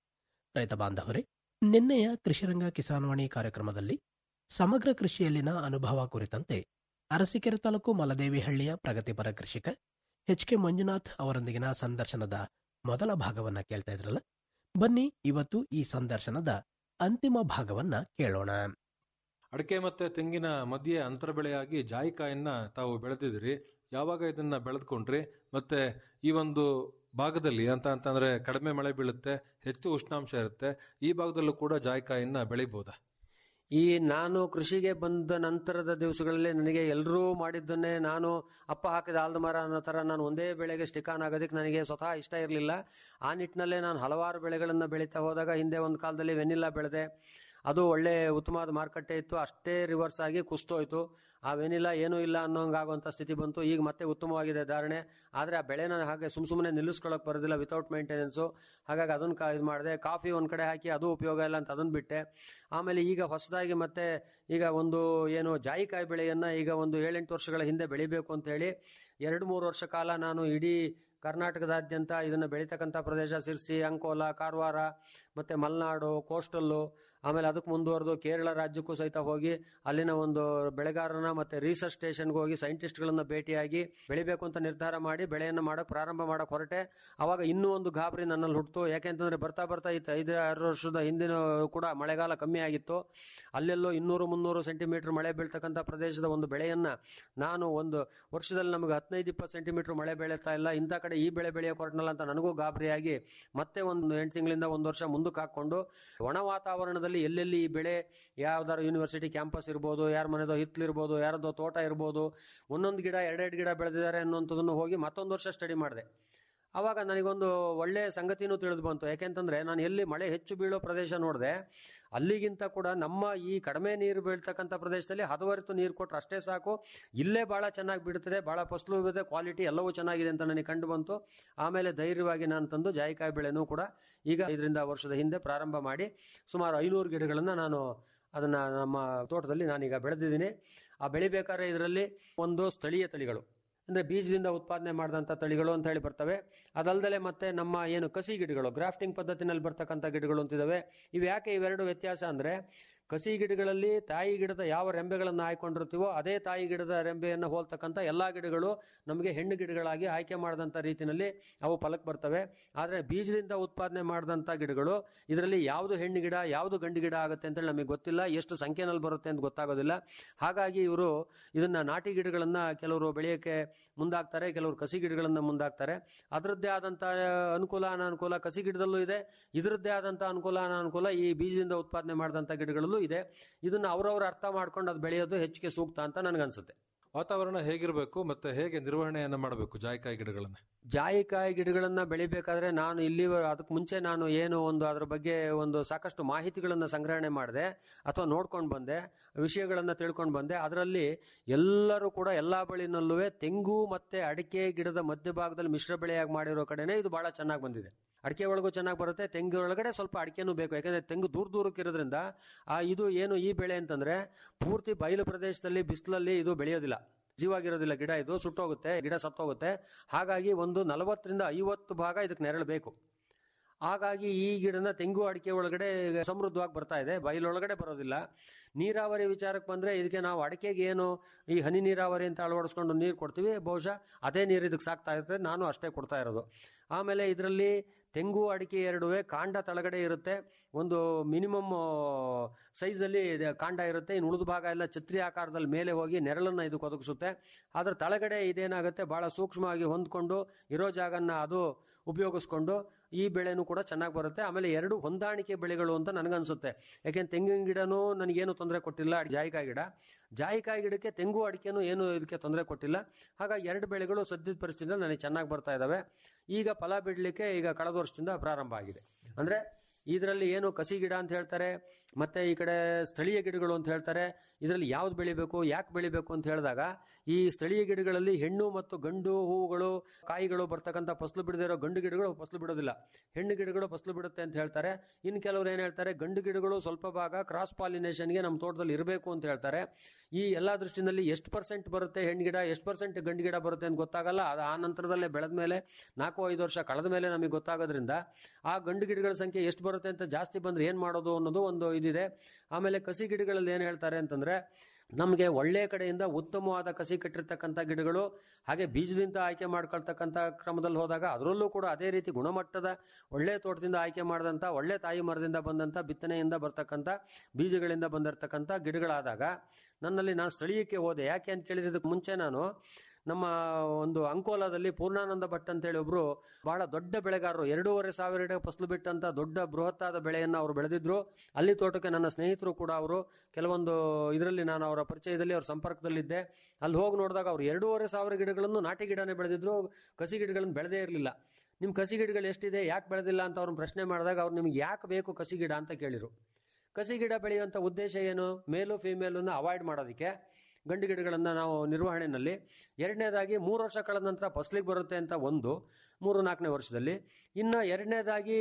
ರೈತ ಬಾಂಧವರೇ ನಿನ್ನೆಯ ಕೃಷಿರಂಗ ಕಿಸಾನ್ವಾಣಿ ಕಾರ್ಯಕ್ರಮದಲ್ಲಿ ಸಮಗ್ರ ಕೃಷಿಯಲ್ಲಿನ ಅನುಭವ ಕುರಿತಂತೆ ಅರಸೀಕೆರೆ ತಾಲೂಕು ಮಲದೇವಿಹಳ್ಳಿಯ ಪ್ರಗತಿಪರ ಕೃಷಿಕ ಎಚ್ ಕೆ ಮಂಜುನಾಥ್ ಅವರೊಂದಿಗಿನ ಸಂದರ್ಶನದ ಮೊದಲ ಭಾಗವನ್ನ ಕೇಳ್ತಾ ಇದ್ರಲ್ಲ ಬನ್ನಿ ಇವತ್ತು ಈ ಸಂದರ್ಶನದ ಅಂತಿಮ ಭಾಗವನ್ನ ಕೇಳೋಣ ಅಡಿಕೆ ಮತ್ತೆ ತೆಂಗಿನ ಮಧ್ಯೆ ಅಂತರ ಬೆಳೆಯಾಗಿ ಜಾಯಿಕಾಯನ್ನ ತಾವು ಬೆಳೆದಿದ್ರಿ ಯಾವಾಗ ಇದನ್ನ ಬೆಳೆದ್ಕೊಂಡ್ರಿ ಮತ್ತೆ ಈ ಒಂದು ಭಾಗದಲ್ಲಿ ಅಂತ ಅಂತಂದ್ರೆ ಕಡಿಮೆ ಮಳೆ ಬೀಳುತ್ತೆ ಹೆಚ್ಚು ಉಷ್ಣಾಂಶ ಇರುತ್ತೆ ಈ ಭಾಗದಲ್ಲೂ ಕೂಡ ಜಾಯಿಕಾಯನ್ನ ಬೆಳಿಬಹುದಾ ಈ ನಾನು ಕೃಷಿಗೆ ಬಂದ ನಂತರದ ದಿವಸಗಳಲ್ಲಿ ನನಗೆ ಎಲ್ಲರೂ ಮಾಡಿದ್ದನ್ನೇ ನಾನು ಅಪ್ಪ ಹಾಕಿದ ಆಲ್ದ ಮರ ಅನ್ನೋ ಥರ ನಾನು ಒಂದೇ ಬೆಳೆಗೆ ಸ್ಟಿಕಾನ್ ಆಗೋದಕ್ಕೆ ನನಗೆ ಸ್ವತಃ ಇಷ್ಟ ಇರಲಿಲ್ಲ ಆ ನಿಟ್ಟಿನಲ್ಲೇ ನಾನು ಹಲವಾರು ಬೆಳೆಗಳನ್ನು ಬೆಳೀತಾ ಹೋದಾಗ ಹಿಂದೆ ಒಂದು ಕಾಲದಲ್ಲಿ ವೆನಿಲ್ಲಾ ಬೆಳೆದೆ ಅದು ಒಳ್ಳೆ ಉತ್ತಮವಾದ ಮಾರುಕಟ್ಟೆ ಇತ್ತು ಅಷ್ಟೇ ರಿವರ್ಸ್ ಆಗಿ ಕುಸ್ತೋಯ್ತು ಆ ವೆನಿಲ್ಲಾ ಏನೂ ಇಲ್ಲ ಅನ್ನೋಂಗಾಗುವಂಥ ಸ್ಥಿತಿ ಬಂತು ಈಗ ಮತ್ತೆ ಉತ್ತಮವಾಗಿದೆ ಧಾರಣೆ ಆದರೆ ಆ ಬೆಳೆನ ಹಾಗೆ ಸುಮ್ ಸುಮ್ಮನೆ ನಿಲ್ಲಿಸ್ಕೊಳ್ಳೋಕೆ ಬರೋದಿಲ್ಲ ವಿತೌಟ್ ಮೇಂಟೆನೆನ್ಸು ಹಾಗಾಗಿ ಅದನ್ನು ಕಾ ಇದು ಮಾಡಿದೆ ಕಾಫಿ ಒಂದು ಕಡೆ ಹಾಕಿ ಅದು ಉಪಯೋಗ ಇಲ್ಲ ಅಂತ ಅದನ್ನು ಬಿಟ್ಟೆ ಆಮೇಲೆ ಈಗ ಹೊಸದಾಗಿ ಮತ್ತೆ ಈಗ ಒಂದು ಏನು ಜಾಯಿಕಾಯಿ ಬೆಳೆಯನ್ನು ಈಗ ಒಂದು ಏಳೆಂಟು ವರ್ಷಗಳ ಹಿಂದೆ ಬೆಳಿಬೇಕು ಅಂತ ಹೇಳಿ ಎರಡು ಮೂರು ವರ್ಷ ಕಾಲ ನಾನು ಇಡೀ ಕರ್ನಾಟಕದಾದ್ಯಂತ ಇದನ್ನು ಬೆಳೀತಕ್ಕಂಥ ಪ್ರದೇಶ ಸಿರ್ಸಿ ಅಂಕೋಲ ಕಾರವಾರ ಮತ್ತು ಮಲೆನಾಡು ಕೋಸ್ಟಲ್ಲು ಆಮೇಲೆ ಅದಕ್ಕೆ ಮುಂದುವರೆದು ಕೇರಳ ರಾಜ್ಯಕ್ಕೂ ಸಹಿತ ಹೋಗಿ ಅಲ್ಲಿನ ಒಂದು ಬೆಳೆಗಾರನ ಮತ್ತು ರಿಸರ್ಚ್ ಸ್ಟೇಷನ್ಗೆ ಹೋಗಿ ಸೈಂಟಿಸ್ಟ್ಗಳನ್ನ ಭೇಟಿಯಾಗಿ ಬೆಳಿಬೇಕು ಅಂತ ನಿರ್ಧಾರ ಮಾಡಿ ಬೆಳೆಯನ್ನು ಮಾಡೋಕೆ ಪ್ರಾರಂಭ ಮಾಡೋಕೆ ಹೊರಟೆ ಅವಾಗ ಇನ್ನೂ ಒಂದು ಗಾಬರಿ ನನ್ನಲ್ಲಿ ಹುಟ್ಟಿತು ಯಾಕೆಂತಂದ್ರೆ ಬರ್ತಾ ಬರ್ತಾ ಇತ್ತು ಐದು ಆರು ವರ್ಷದ ಹಿಂದಿನ ಕೂಡ ಮಳೆಗಾಲ ಕಮ್ಮಿ ಆಗಿತ್ತು ಅಲ್ಲೆಲ್ಲೋ ಇನ್ನೂರು ಮುನ್ನೂರು ಸೆಂಟಿಮೀಟರ್ ಮಳೆ ಬೀಳ್ತಕ್ಕಂಥ ಪ್ರದೇಶದ ಒಂದು ಬೆಳೆಯನ್ನ ನಾನು ಒಂದು ವರ್ಷದಲ್ಲಿ ನಮಗೆ ಹದಿನೈದು ಇಪ್ಪತ್ತು ಸೆಂಟಿಮೀಟರ್ ಮಳೆ ಬೆಳೀತಾ ಇಲ್ಲ ಇಂಥ ಕಡೆ ಈ ಬೆಳೆ ಬೆಳೆಯೋಕೆ ಹೊರಟನಲ್ಲ ಅಂತ ನನಗೂ ಗಾಬರಿಯಾಗಿ ಮತ್ತೆ ಒಂದು ಎಂಟು ತಿಂಗಳಿಂದ ಒಂದು ವರ್ಷ ಮುಂದಕ್ಕೆ ಹಾಕೊಂಡು ಒಣ ವಾತಾವರಣದಲ್ಲಿ ಎಲ್ಲೆಲ್ಲಿ ಈ ಬೆಳೆ ಯಾವ್ದಾದ್ರು ಯೂನಿವರ್ಸಿಟಿ ಕ್ಯಾಂಪಸ್ ಇರ್ಬೋದು ಯಾರ ಮನೆದೋ ಹಿತ್ಲಿರ್ಬೋದು ಯಾರದೋ ತೋಟ ಇರ್ಬೋದು ಒಂದೊಂದು ಗಿಡ ಎರಡೆರಡು ಗಿಡ ಬೆಳೆದಿದ್ದಾರೆ ಅನ್ನೋಂಥದ್ದನ್ನು ಹೋಗಿ ಮತ್ತೊಂದು ವರ್ಷ ಸ್ಟಡಿ ಮಾಡಿದೆ ಅವಾಗ ನನಗೊಂದು ಒಳ್ಳೆ ಸಂಗತಿನೂ ತಿಳಿದು ಬಂತು ಯಾಕೆಂತಂದ್ರೆ ನಾನು ಎಲ್ಲಿ ಮಳೆ ಹೆಚ್ಚು ಬೀಳೋ ಪ್ರದೇಶ ನೋಡಿದೆ ಅಲ್ಲಿಗಿಂತ ಕೂಡ ನಮ್ಮ ಈ ಕಡಿಮೆ ನೀರು ಬೀಳ್ತಕ್ಕಂಥ ಪ್ರದೇಶದಲ್ಲಿ ಹದವರಿತು ನೀರು ಕೊಟ್ಟರೆ ಅಷ್ಟೇ ಸಾಕು ಇಲ್ಲೇ ಬಹಳ ಚೆನ್ನಾಗಿ ಬಿಡ್ತದೆ ಬಹಳ ಫಸಲು ಇದೆ ಕ್ವಾಲಿಟಿ ಎಲ್ಲವೂ ಚೆನ್ನಾಗಿದೆ ಅಂತ ನನಗೆ ಕಂಡು ಬಂತು ಆಮೇಲೆ ಧೈರ್ಯವಾಗಿ ನಾನು ತಂದು ಜಾಯಿಕಾಯಿ ಬೆಳೆನೂ ಕೂಡ ಈಗ ಐದರಿಂದ ವರ್ಷದ ಹಿಂದೆ ಪ್ರಾರಂಭ ಮಾಡಿ ಸುಮಾರು ಐನೂರು ಗಿಡಗಳನ್ನು ನಾನು ಅದನ್ನ ನಮ್ಮ ತೋಟದಲ್ಲಿ ನಾನೀಗ ಬೆಳೆದಿದ್ದೀನಿ ಆ ಬೆಳಿಬೇಕಾದ್ರೆ ಇದರಲ್ಲಿ ಒಂದು ಸ್ಥಳೀಯ ತಳಿಗಳು ಅಂದರೆ ಬೀಜದಿಂದ ಉತ್ಪಾದನೆ ಮಾಡಿದಂಥ ತಳಿಗಳು ಅಂತ ಹೇಳಿ ಬರ್ತವೆ ಅದಲ್ಲದೆ ಮತ್ತೆ ನಮ್ಮ ಏನು ಕಸಿ ಗಿಡಗಳು ಗ್ರಾಫ್ಟಿಂಗ್ ಪದ್ಧತಿನಲ್ಲಿ ಬರ್ತಕ್ಕಂಥ ಗಿಡಗಳು ಅಂತಿದ್ದಾವೆ ಇವು ಯಾಕೆ ಇವೆರಡು ವ್ಯತ್ಯಾಸ ಅಂದರೆ ಕಸಿ ಗಿಡಗಳಲ್ಲಿ ತಾಯಿ ಗಿಡದ ಯಾವ ರೆಂಬೆಗಳನ್ನು ಆಯ್ಕೊಂಡಿರ್ತೀವೋ ಅದೇ ತಾಯಿ ಗಿಡದ ರೆಂಬೆಯನ್ನು ಹೋಲ್ತಕ್ಕಂಥ ಎಲ್ಲ ಗಿಡಗಳು ನಮಗೆ ಹೆಣ್ಣು ಗಿಡಗಳಾಗಿ ಆಯ್ಕೆ ಮಾಡಿದಂಥ ರೀತಿಯಲ್ಲಿ ಅವು ಫಲಕ್ಕೆ ಬರ್ತವೆ ಆದರೆ ಬೀಜದಿಂದ ಉತ್ಪಾದನೆ ಮಾಡಿದಂಥ ಗಿಡಗಳು ಇದರಲ್ಲಿ ಯಾವುದು ಹೆಣ್ಣು ಗಿಡ ಯಾವುದು ಗಂಡು ಗಿಡ ಆಗುತ್ತೆ ಅಂತೇಳಿ ನಮಗೆ ಗೊತ್ತಿಲ್ಲ ಎಷ್ಟು ಸಂಖ್ಯೆನಲ್ಲಿ ಬರುತ್ತೆ ಅಂತ ಗೊತ್ತಾಗೋದಿಲ್ಲ ಹಾಗಾಗಿ ಇವರು ಇದನ್ನ ನಾಟಿ ಗಿಡಗಳನ್ನ ಕೆಲವರು ಬೆಳೆಯೋಕ್ಕೆ ಮುಂದಾಗ್ತಾರೆ ಕೆಲವರು ಕಸಿ ಗಿಡಗಳನ್ನ ಮುಂದಾಗ್ತಾರೆ ಅದರದ್ದೇ ಆದಂಥ ಅನುಕೂಲ ಅನಾನುಕೂಲ ಕಸಿ ಗಿಡದಲ್ಲೂ ಇದೆ ಇದರದ್ದೇ ಆದಂಥ ಅನುಕೂಲ ಅನಾನುಕೂಲ ಈ ಬೀಜದಿಂದ ಉತ್ಪಾದನೆ ಮಾಡಿದಂಥ ಗಿಡಗಳಲ್ಲೂ ಇದೆ ಇದನ್ನ ಅವರವರು ಅರ್ಥ ಮಾಡ್ಕೊಂಡು ಅದು ಬೆಳೆಯೋದು ಹೆಚ್ಚಿಗೆ ಸೂಕ್ತ ಅಂತ ನನಗನ್ಸುತ್ತೆ ವಾತಾವರಣ ಹೇಗಿರಬೇಕು ಮತ್ತೆ ಹೇಗೆ ನಿರ್ವಹಣೆಯನ್ನ ಮಾಡಬೇಕು ಜಾಯಿಕಾಯಿ ಗಿಡಗಳನ್ನ ಜಾಯಿಕಾಯಿ ಗಿಡಗಳನ್ನ ಬೆಳಿಬೇಕಾದ್ರೆ ನಾನು ಇಲ್ಲಿ ಅದಕ್ಕೆ ಮುಂಚೆ ನಾನು ಏನು ಒಂದು ಅದ್ರ ಬಗ್ಗೆ ಒಂದು ಸಾಕಷ್ಟು ಮಾಹಿತಿಗಳನ್ನ ಸಂಗ್ರಹಣೆ ಮಾಡಿದೆ ಅಥವಾ ನೋಡ್ಕೊಂಡು ಬಂದೆ ವಿಷಯಗಳನ್ನ ತಿಳ್ಕೊಂಡು ಬಂದೆ ಅದರಲ್ಲಿ ಎಲ್ಲರೂ ಕೂಡ ಎಲ್ಲಾ ಬಳಿನಲ್ಲೂ ತೆಂಗು ಮತ್ತೆ ಅಡಿಕೆ ಗಿಡದ ಮಧ್ಯಭಾಗದಲ್ಲಿ ಮಿಶ್ರ ಬೆಳೆಯಾಗಿ ಮಾಡಿರೋ ಕಡೆನೆ ಇದು ಬಹಳ ಚೆನ್ನಾಗಿ ಬಂದಿದೆ ಅಡಿಕೆ ಒಳಗೂ ಚೆನ್ನಾಗಿ ಬರುತ್ತೆ ತೆಂಗು ಒಳಗಡೆ ಸ್ವಲ್ಪ ಅಡಿಕೆನೂ ಬೇಕು ಯಾಕಂದ್ರೆ ತೆಂಗು ದೂರ ದೂರಕ್ಕೆ ಇರೋದ್ರಿಂದ ಆ ಇದು ಏನು ಈ ಬೆಳೆ ಅಂತಂದ್ರೆ ಪೂರ್ತಿ ಬಯಲು ಪ್ರದೇಶದಲ್ಲಿ ಬಿಸಿಲಲ್ಲಿ ಇದು ಬೆಳೆಯೋದಿಲ್ಲ ಜೀವಾಗಿರೋದಿಲ್ಲ ಗಿಡ ಇದು ಸುಟ್ಟೋಗುತ್ತೆ ಗಿಡ ಸತ್ತೋಗುತ್ತೆ ಹಾಗಾಗಿ ಒಂದು ನಲವತ್ತರಿಂದ ಐವತ್ತು ಭಾಗ ಇದಕ್ಕೆ ನೆರಳು ಬೇಕು ಹಾಗಾಗಿ ಈ ಗಿಡನ ತೆಂಗು ಅಡಿಕೆ ಒಳಗಡೆ ಸಮೃದ್ಧವಾಗಿ ಬರ್ತಾ ಇದೆ ಬಯಲೊಳಗಡೆ ಬರೋದಿಲ್ಲ ನೀರಾವರಿ ವಿಚಾರಕ್ಕೆ ಬಂದ್ರೆ ಇದಕ್ಕೆ ನಾವು ಅಡಿಕೆಗೆ ಏನು ಈ ಹನಿ ನೀರಾವರಿ ಅಂತ ಅಳವಡಿಸ್ಕೊಂಡು ನೀರು ಕೊಡ್ತೀವಿ ಬಹುಶಃ ಅದೇ ನೀರು ಇದಕ್ಕೆ ಸಾಕ್ತಾ ಇರ್ತದೆ ನಾನು ಅಷ್ಟೇ ಕೊಡ್ತಾ ಇರೋದು ಆಮೇಲೆ ಇದರಲ್ಲಿ ತೆಂಗು ಅಡಿಕೆ ಎರಡುವೆ ಕಾಂಡ ತಳಗಡೆ ಇರುತ್ತೆ ಒಂದು ಮಿನಿಮಮ್ ಸೈಜಲ್ಲಿ ಕಾಂಡ ಇರುತ್ತೆ ಇನ್ನು ಉಳಿದ ಭಾಗ ಎಲ್ಲ ಛತ್ರಿ ಆಕಾರದಲ್ಲಿ ಮೇಲೆ ಹೋಗಿ ನೆರಳನ್ನು ಇದಕ್ಕೆ ಒದಗಿಸುತ್ತೆ ಅದ್ರ ತಳಗಡೆ ಇದೇನಾಗುತ್ತೆ ಬಹಳ ಸೂಕ್ಷ್ಮವಾಗಿ ಹೊಂದ್ಕೊಂಡು ಇರೋ ಜಾಗನ್ನ ಅದು ಉಪಯೋಗಿಸ್ಕೊಂಡು ಈ ಬೆಳೆನೂ ಕೂಡ ಚೆನ್ನಾಗಿ ಬರುತ್ತೆ ಆಮೇಲೆ ಎರಡು ಹೊಂದಾಣಿಕೆ ಬೆಳೆಗಳು ಅಂತ ನನಗನ್ಸುತ್ತೆ ಯಾಕೆಂದ್ರೆ ತೆಂಗಿನ ಗಿಡನೂ ನನಗೇನು ತೊಂದರೆ ಕೊಟ್ಟಿಲ್ಲ ಜಾಯಿಕಾಯಿ ಗಿಡ ಜಾಯಿಕಾಯಿ ಗಿಡಕ್ಕೆ ತೆಂಗು ಅಡಿಕೆನೂ ಏನು ಇದಕ್ಕೆ ತೊಂದರೆ ಕೊಟ್ಟಿಲ್ಲ ಹಾಗಾಗಿ ಎರಡು ಬೆಳೆಗಳು ಸದ್ಯದ ಪರಿಸ್ಥಿತಿಯಲ್ಲಿ ನನಗೆ ಚೆನ್ನಾಗಿ ಬರ್ತಾ ಇದ್ದಾವೆ ಈಗ ಫಲ ಬಿಡಲಿಕ್ಕೆ ಈಗ ಕಳೆದ ವರ್ಷದಿಂದ ಪ್ರಾರಂಭ ಆಗಿದೆ ಅಂದ್ರೆ ಇದರಲ್ಲಿ ಏನು ಕಸಿ ಗಿಡ ಅಂತ ಹೇಳ್ತಾರೆ ಮತ್ತೆ ಈ ಕಡೆ ಸ್ಥಳೀಯ ಗಿಡಗಳು ಅಂತ ಹೇಳ್ತಾರೆ ಇದರಲ್ಲಿ ಯಾವ್ದು ಬೆಳಿಬೇಕು ಯಾಕೆ ಬೆಳಿಬೇಕು ಅಂತ ಹೇಳಿದಾಗ ಈ ಸ್ಥಳೀಯ ಗಿಡಗಳಲ್ಲಿ ಹೆಣ್ಣು ಮತ್ತು ಗಂಡು ಹೂವುಗಳು ಕಾಯಿಗಳು ಬರ್ತಕ್ಕಂಥ ಫಸಲು ಬಿಡದೇ ಇರೋ ಗಂಡು ಗಿಡಗಳು ಫಸಲು ಬಿಡೋದಿಲ್ಲ ಹೆಣ್ಣು ಗಿಡಗಳು ಫಸಲು ಬಿಡುತ್ತೆ ಅಂತ ಹೇಳ್ತಾರೆ ಇನ್ನು ಕೆಲವರು ಏನ್ ಹೇಳ್ತಾರೆ ಗಂಡು ಗಿಡಗಳು ಸ್ವಲ್ಪ ಭಾಗ ಕ್ರಾಸ್ ಪಾಲಿನೇಷನ್ಗೆ ನಮ್ಮ ತೋಟದಲ್ಲಿ ಇರಬೇಕು ಅಂತ ಹೇಳ್ತಾರೆ ಈ ಎಲ್ಲಾ ದೃಷ್ಟಿನಲ್ಲಿ ಎಷ್ಟು ಪರ್ಸೆಂಟ್ ಬರುತ್ತೆ ಹೆಣ್ಣು ಗಿಡ ಎಷ್ಟು ಪರ್ಸೆಂಟ್ ಗಂಡು ಗಿಡ ಬರುತ್ತೆ ಅಂತ ಗೊತ್ತಾಗಲ್ಲ ಅದು ಆ ನಂತರದಲ್ಲೇ ಬೆಳೆದ ಮೇಲೆ ನಾಲ್ಕು ಐದು ವರ್ಷ ಕಳೆದ ಮೇಲೆ ನಮಗೆ ಗೊತ್ತಾಗೋದ್ರಿಂದ ಆ ಗಂಡು ಗಿಡಗಳ ಸಂಖ್ಯೆ ಎಷ್ಟು ಬರುತ್ತೆ ಅಂತ ಜಾಸ್ತಿ ಬಂದ್ರೆ ಏನ್ ಮಾಡೋದು ಅನ್ನೋದು ಒಂದು ಇದಿದೆ ಆಮೇಲೆ ಕಸಿ ಗಿಡಗಳಲ್ಲಿ ಏನ್ ಹೇಳ್ತಾರೆ ಅಂತಂದ್ರೆ ನಮಗೆ ಒಳ್ಳೆ ಕಡೆಯಿಂದ ಉತ್ತಮವಾದ ಕಸಿ ಕಟ್ಟಿರ್ತಕ್ಕಂಥ ಗಿಡಗಳು ಹಾಗೆ ಬೀಜದಿಂದ ಆಯ್ಕೆ ಮಾಡ್ಕೊಳ್ತಕ್ಕಂಥ ಕ್ರಮದಲ್ಲಿ ಹೋದಾಗ ಅದರಲ್ಲೂ ಕೂಡ ಅದೇ ರೀತಿ ಗುಣಮಟ್ಟದ ಒಳ್ಳೆ ತೋಟದಿಂದ ಆಯ್ಕೆ ಮಾಡಿದಂಥ ಒಳ್ಳೆ ತಾಯಿ ಮರದಿಂದ ಬಂದಂಥ ಬಿತ್ತನೆಯಿಂದ ಬರ್ತಕ್ಕಂಥ ಬೀಜಗಳಿಂದ ಬಂದಿರತಕ್ಕಂಥ ಗಿಡಗಳಾದಾಗ ನನ್ನಲ್ಲಿ ನಾನು ಸ್ಥಳೀಯಕ್ಕೆ ಹೋದೆ ಯಾಕೆ ಅಂತ ಕೇಳಿದ್ರೆ ಇದಕ್ಕೆ ಮುಂಚೆ ನಾನು ನಮ್ಮ ಒಂದು ಅಂಕೋಲಾದಲ್ಲಿ ಪೂರ್ಣಾನಂದ ಭಟ್ ಅಂತೇಳಿ ಒಬ್ರು ಬಹಳ ದೊಡ್ಡ ಬೆಳೆಗಾರರು ಎರಡೂವರೆ ಸಾವಿರ ಎಡೆ ಫಸಲು ಬಿಟ್ಟಂತ ದೊಡ್ಡ ಬೃಹತ್ತಾದ ಬೆಳೆಯನ್ನ ಅವರು ಬೆಳೆದಿದ್ರು ಅಲ್ಲಿ ತೋಟಕ್ಕೆ ನನ್ನ ಸ್ನೇಹಿತರು ಕೂಡ ಅವರು ಕೆಲವೊಂದು ಇದರಲ್ಲಿ ನಾನು ಅವರ ಪರಿಚಯದಲ್ಲಿ ಅವ್ರ ಸಂಪರ್ಕದಲ್ಲಿದ್ದೆ ಅಲ್ಲಿ ಹೋಗಿ ನೋಡಿದಾಗ ಅವ್ರು ಎರಡೂವರೆ ಸಾವಿರ ಗಿಡಗಳನ್ನು ನಾಟಿ ಗಿಡನೇ ಬೆಳೆದಿದ್ರು ಕಸಿ ಗಿಡಗಳನ್ನು ಬೆಳೆದೇ ಇರಲಿಲ್ಲ ನಿಮ್ಮ ಕಸಿ ಗಿಡಗಳು ಎಷ್ಟಿದೆ ಯಾಕೆ ಬೆಳೆದಿಲ್ಲ ಅಂತ ಅವ್ರನ್ನ ಪ್ರಶ್ನೆ ಮಾಡಿದಾಗ ಅವ್ರು ನಿಮ್ಗೆ ಯಾಕೆ ಬೇಕು ಕಸಿ ಗಿಡ ಅಂತ ಕೇಳಿರು ಕಸಿ ಗಿಡ ಬೆಳೆಯುವಂಥ ಉದ್ದೇಶ ಏನು ಮೇಲು ಫಿಮೇಲನ್ನು ಅವಾಯ್ಡ್ ಮಾಡೋದಕ್ಕೆ ಗಂಡು ಗಿಡಗಳನ್ನ ನಾವು ನಿರ್ವಹಣೆಯಲ್ಲಿ ಎರಡನೇದಾಗಿ ಮೂರು ವರ್ಷ ಕಳೆದ ನಂತರ ಫಸಲಿಗೆ ಬರುತ್ತೆ ಅಂತ ಒಂದು ಮೂರು ನಾಲ್ಕನೇ ವರ್ಷದಲ್ಲಿ ಇನ್ನು ಎರಡನೇದಾಗಿ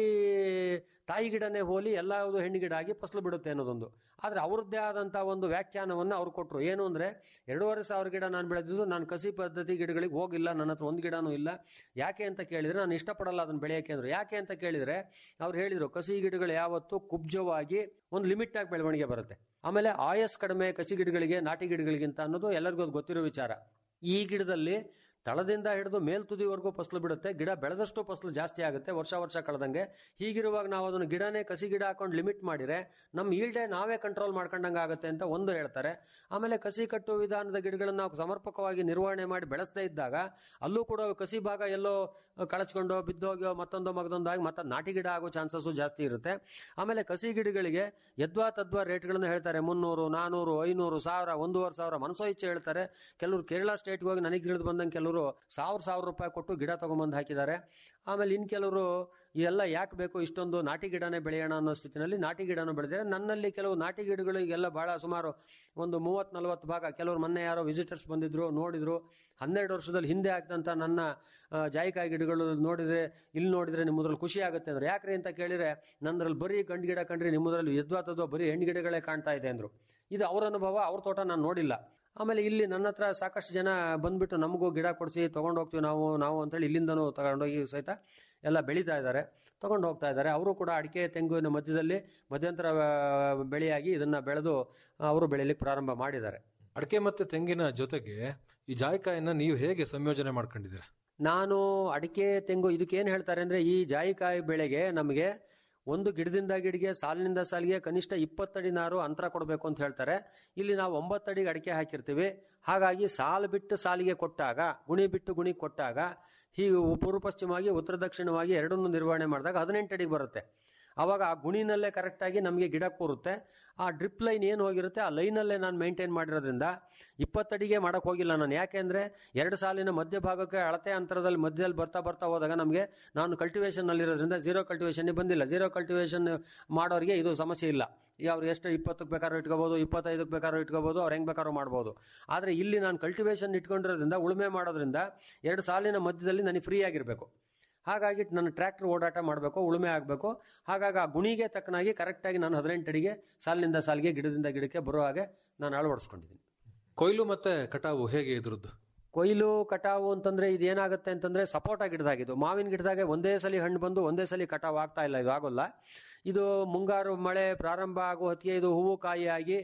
ತಾಯಿ ಗಿಡನೇ ಹೋಲಿ ಎಲ್ಲವುದು ಹೆಣ್ಣು ಗಿಡ ಆಗಿ ಫಸಲು ಬಿಡುತ್ತೆ ಅನ್ನೋದೊಂದು ಆದರೆ ಅವ್ರದ್ದೇ ಆದಂಥ ಒಂದು ವ್ಯಾಖ್ಯಾನವನ್ನು ಅವ್ರು ಕೊಟ್ಟರು ಏನು ಅಂದರೆ ಎರಡೂವರೆ ಸಾವಿರ ಗಿಡ ನಾನು ಬೆಳೆದಿದ್ದು ನಾನು ಕಸಿ ಪದ್ಧತಿ ಗಿಡಗಳಿಗೆ ಹೋಗಿಲ್ಲ ನನ್ನ ಹತ್ರ ಒಂದು ಗಿಡನೂ ಇಲ್ಲ ಯಾಕೆ ಅಂತ ಕೇಳಿದ್ರೆ ನಾನು ಇಷ್ಟಪಡಲ್ಲ ಅದನ್ನು ಬೆಳೆಯೋಕೆ ಅಂದ್ರು ಯಾಕೆ ಅಂತ ಕೇಳಿದ್ರೆ ಅವ್ರು ಹೇಳಿದ್ರು ಕಸಿ ಗಿಡಗಳು ಯಾವತ್ತು ಕುಬ್ಜವಾಗಿ ಒಂದು ಲಿಮಿಟ್ ಆಗಿ ಬೆಳವಣಿಗೆ ಬರುತ್ತೆ ಆಮೇಲೆ ಆಯಸ್ ಕಡಿಮೆ ಕಸಿ ಗಿಡಗಳಿಗೆ ನಾಟಿ ಗಿಡಗಳಿಗಿಂತ ಅನ್ನೋದು ಎಲ್ಲರಿಗೂ ಅದು ಗೊತ್ತಿರೋ ವಿಚಾರ ಈ ಗಿಡದಲ್ಲಿ ತಳದಿಂದ ಹಿಡಿದು ಮೇಲ್ ತುದಿವರೆಗೂ ಫಸಲು ಬಿಡುತ್ತೆ ಗಿಡ ಬೆಳೆದಷ್ಟು ಫಸಲು ಜಾಸ್ತಿ ಆಗುತ್ತೆ ವರ್ಷ ವರ್ಷ ಕಳೆದಂಗೆ ಹೀಗಿರುವಾಗ ನಾವು ಅದನ್ನು ಗಿಡನೇ ಕಸಿ ಗಿಡ ಹಾಕೊಂಡು ಲಿಮಿಟ್ ಮಾಡಿದ್ರೆ ನಮ್ಮ ಈಲ್ಡೆ ನಾವೇ ಕಂಟ್ರೋಲ್ ಮಾಡ್ಕೊಂಡಂಗೆ ಆಗುತ್ತೆ ಅಂತ ಒಂದು ಹೇಳ್ತಾರೆ ಆಮೇಲೆ ಕಸಿ ಕಟ್ಟುವ ವಿಧಾನದ ಗಿಡಗಳನ್ನು ನಾವು ಸಮರ್ಪಕವಾಗಿ ನಿರ್ವಹಣೆ ಮಾಡಿ ಬೆಳೆಸದೇ ಇದ್ದಾಗ ಅಲ್ಲೂ ಕೂಡ ಕಸಿ ಭಾಗ ಎಲ್ಲೋ ಕಳಚ್ಕೊಂಡು ಬಿದ್ದೋಗ್ಯೋ ಮತ್ತೊಂದು ಮಗದೊಂದಾಗಿ ಮತ್ತೆ ನಾಟಿ ಗಿಡ ಆಗೋ ಚಾನ್ಸಸ್ಸು ಜಾಸ್ತಿ ಇರುತ್ತೆ ಆಮೇಲೆ ಕಸಿ ಗಿಡಗಳಿಗೆ ಯದ್ವಾ ತದ್ವಾ ರೇಟ್ಗಳನ್ನು ಹೇಳ್ತಾರೆ ಮುನ್ನೂರು ನಾನೂರು ಐನೂರು ಸಾವಿರ ಒಂದೂವರೆ ಸಾವಿರ ಮನಸೋ ಇಚ್ಛೆ ಹೇಳ್ತಾರೆ ಕೆಲವರು ಕೇರಳ ಸ್ಟೇಟ್ಗೆ ಹೋಗಿ ನನಗೆ ತಿಳಿದು ಬಂದಂಗೆ ಕೆಲವರು ಸಾವಿರ ಸಾವಿರ ರೂಪಾಯಿ ಕೊಟ್ಟು ಗಿಡ ತಗೊಂಬಂದು ಹಾಕಿದ್ದಾರೆ ಆಮೇಲೆ ಇನ್ ಕೆಲವರು ಇದೆಲ್ಲ ಯಾಕೆ ಬೇಕು ಇಷ್ಟೊಂದು ನಾಟಿ ಗಿಡನೇ ಬೆಳೆಯೋಣ ಅನ್ನೋ ಸ್ಥಿತಿನಲ್ಲಿ ನಾಟಿ ಗಿಡನೂ ಬೆಳೆದಿದ್ದಾರೆ ನನ್ನಲ್ಲಿ ಕೆಲವು ನಾಟಿ ಗಿಡಗಳಿಗೆಲ್ಲ ಬಹಳ ಸುಮಾರು ಒಂದು ಮೂವತ್ ನಲವತ್ತು ಭಾಗ ಕೆಲವರು ಮೊನ್ನೆ ಯಾರೋ ವಿಸಿಟರ್ಸ್ ಬಂದಿದ್ರು ನೋಡಿದ್ರು ಹನ್ನೆರಡು ವರ್ಷದಲ್ಲಿ ಹಿಂದೆ ಆಗ್ತಂತ ನನ್ನ ಆ, ಜಾಯಿಕಾಯಿ ಗಿಡಗಳು ನೋಡಿದ್ರೆ ಇಲ್ಲಿ ನೋಡಿದ್ರೆ ನಿಮ್ಮದ್ರಲ್ಲಿ ಖುಷಿ ಆಗುತ್ತೆ ಅಂದ್ರೆ ಯಾಕ್ರಿ ಅಂತ ಕೇಳಿದ್ರೆ ನಂದ್ರಲ್ಲಿ ಬರೀ ಗಂಡು ಗಿಡ ಕಂಡ್ರಿ ನಿಮ್ಮದ್ರಲ್ಲಿ ಯದ್ವಾತದ್ವ ಬರೀ ಹೆಣ್ಣು ಗಿಡಗಳೇ ಕಾಣ್ತಾ ಇದೆ ಅಂದ್ರು ಇದು ಅವ್ರ ಅನುಭವ ಅವ್ರ ತೋಟ ನಾನು ನೋಡಿಲ್ಲ ಆಮೇಲೆ ಇಲ್ಲಿ ನನ್ನ ಹತ್ರ ಸಾಕಷ್ಟು ಜನ ಬಂದ್ಬಿಟ್ಟು ನಮಗೂ ಗಿಡ ಕೊಡಿಸಿ ತಗೊಂಡು ಹೋಗ್ತೀವಿ ನಾವು ನಾವು ಅಂತೇಳಿ ಇಲ್ಲಿಂದನೂ ತಗೊಂಡೋಗಿ ಸಹಿತ ಎಲ್ಲ ಬೆಳೀತಾ ಇದ್ದಾರೆ ತಗೊಂಡು ಹೋಗ್ತಾ ಇದ್ದಾರೆ ಅವರು ಕೂಡ ಅಡಿಕೆ ತೆಂಗಿನ ಮಧ್ಯದಲ್ಲಿ ಮಧ್ಯಂತರ ಆ, ಬೆಳೆಯಾಗಿ ಇದನ್ನ ಬೆಳೆದು ಅವರು ಬೆಳೀಲಿಕ್ಕೆ ಪ್ರಾರಂಭ ಮಾಡಿದ್ದಾರೆ ಅಡಿಕೆ ಮತ್ತೆ ತೆಂಗಿನ ಜೊತೆಗೆ ಈ ಜಾಯಿಕಾಯಿನ ನೀವು ಹೇಗೆ ಸಂಯೋಜನೆ ಮಾಡ್ಕೊಂಡಿದ್ದೀರಾ ನಾನು ಅಡಿಕೆ ತೆಂಗು ಇದಕ್ಕೆ ಏನ್ ಹೇಳ್ತಾರೆ ಅಂದ್ರೆ ಈ ಜಾಯಿಕಾಯಿ ಬೆಳೆಗೆ ನಮಗೆ ಒಂದು ಗಿಡದಿಂದ ಗಿಡಗೆ ಸಾಲಿನಿಂದ ಸಾಲಿಗೆ ಕನಿಷ್ಠ ಇಪ್ಪತ್ತಡಿ ನಾರು ಅಂತರ ಕೊಡಬೇಕು ಅಂತ ಹೇಳ್ತಾರೆ ಇಲ್ಲಿ ನಾವು ಒಂಬತ್ತಡಿಗೆ ಅಡಿಕೆ ಹಾಕಿರ್ತೀವಿ ಹಾಗಾಗಿ ಸಾಲು ಬಿಟ್ಟು ಸಾಲಿಗೆ ಕೊಟ್ಟಾಗ ಗುಣಿ ಬಿಟ್ಟು ಗುಣಿ ಕೊಟ್ಟಾಗ ಹೀಗೆ ಪೂರ್ವ ಪಶ್ಚಿಮವಾಗಿ ಉತ್ತರ ದಕ್ಷಿಣವಾಗಿ ಎರಡನ್ನೂ ನಿರ್ವಹಣೆ ಮಾಡಿದಾಗ ಹದಿನೆಂಟು ಅಡಿಗೆ ಬರುತ್ತೆ ಅವಾಗ ಆ ಗುಣಿನಲ್ಲೇ ಕರೆಕ್ಟಾಗಿ ನಮಗೆ ಗಿಡ ಕೂರುತ್ತೆ ಆ ಡ್ರಿಪ್ ಲೈನ್ ಏನು ಹೋಗಿರುತ್ತೆ ಆ ಲೈನಲ್ಲೇ ನಾನು ಮೇಂಟೈನ್ ಮಾಡಿರೋದ್ರಿಂದ ಇಪ್ಪತ್ತಡಿಗೆ ಮಾಡಕ್ ಹೋಗಿಲ್ಲ ನಾನು ಯಾಕೆಂದ್ರೆ ಎರಡು ಸಾಲಿನ ಮಧ್ಯಭಾಗಕ್ಕೆ ಅಳತೆ ಅಂತರದಲ್ಲಿ ಮಧ್ಯದಲ್ಲಿ ಬರ್ತಾ ಬರ್ತಾ ಹೋದಾಗ ನಮಗೆ ನಾನು ಕಲ್ಟಿವೇಶನ್ ಅಲ್ಲಿರೋದ್ರಿಂದ ಜೀರೋ ಕಲ್ಟಿವೇಶನ್ ಬಂದಿಲ್ಲ ಜೀರೋ ಕಲ್ಟಿವೇಶನ್ ಮಾಡೋರಿಗೆ ಇದು ಸಮಸ್ಯೆ ಇಲ್ಲ ಈಗ ಅವ್ರು ಎಷ್ಟು ಇಪ್ಪತ್ತಕ್ಕೆ ಬೇಕಾದ್ರೂ ಇಟ್ಕೋಬಹುದು ಇಪ್ಪತ್ತೈದಕ್ಕೆ ಬೇಕಾದ್ರೂ ಇಟ್ಕೋಬಹುದು ಅವ್ರು ಹೆಂಗ್ ಬೇಕಾದ್ರೂ ಮಾಡ್ಬೋದು ಆದ್ರೆ ಇಲ್ಲಿ ನಾನು ಕಲ್ಟಿವೇಶನ್ ಇಟ್ಕೊಂಡಿರೋದ್ರಿಂದ ಉಳುಮೆ ಮಾಡೋದ್ರಿಂದ ಎರಡು ಸಾಲಿನ ಮಧ್ಯದಲ್ಲಿ ನನಗೆ ಫ್ರೀ ಆಗಿರ್ಬೇಕು ಹಾಗಾಗಿ ನನ್ನ ಟ್ರ್ಯಾಕ್ಟರ್ ಓಡಾಟ ಮಾಡಬೇಕು ಉಳುಮೆ ಆಗಬೇಕು ಹಾಗಾಗಿ ಆ ಗುಣಿಗೆ ತಕ್ಕನಾಗಿ ಕರೆಕ್ಟಾಗಿ ನಾನು ಹದಿನೆಂಟು ಅಡಿಗೆ ಸಾಲಿನಿಂದ ಸಾಲಿಗೆ ಗಿಡದಿಂದ ಗಿಡಕ್ಕೆ ಬರೋ ಹಾಗೆ ನಾನು ಅಳವಡಿಸ್ಕೊಂಡಿದ್ದೀನಿ ಕೊಯ್ಲು ಮತ್ತೆ ಕಟಾವು ಹೇಗೆ ಇದ್ರದ್ದು ಕೊಯ್ಲು ಕಟಾವು ಅಂತಂದ್ರೆ ಇದೇನಾಗುತ್ತೆ ಅಂತಂದ್ರೆ ಸಪೋಟ ಗಿಡದಾಗಿದ್ದು ಮಾವಿನ ಗಿಡದಾಗೆ ಒಂದೇ ಸಲ ಹಣ್ಣು ಬಂದು ಒಂದೇ ಸಲ ಕಟಾವು ಆಗ್ತಾ ಇಲ್ಲ ಇದು ಆಗೋಲ್ಲ ಇದು ಮುಂಗಾರು ಮಳೆ ಪ್ರಾರಂಭ ಆಗೋ ಹೊತ್ತಿಗೆ ಇದು ಹೂವು ಕಾಯಿ ಆಗಿ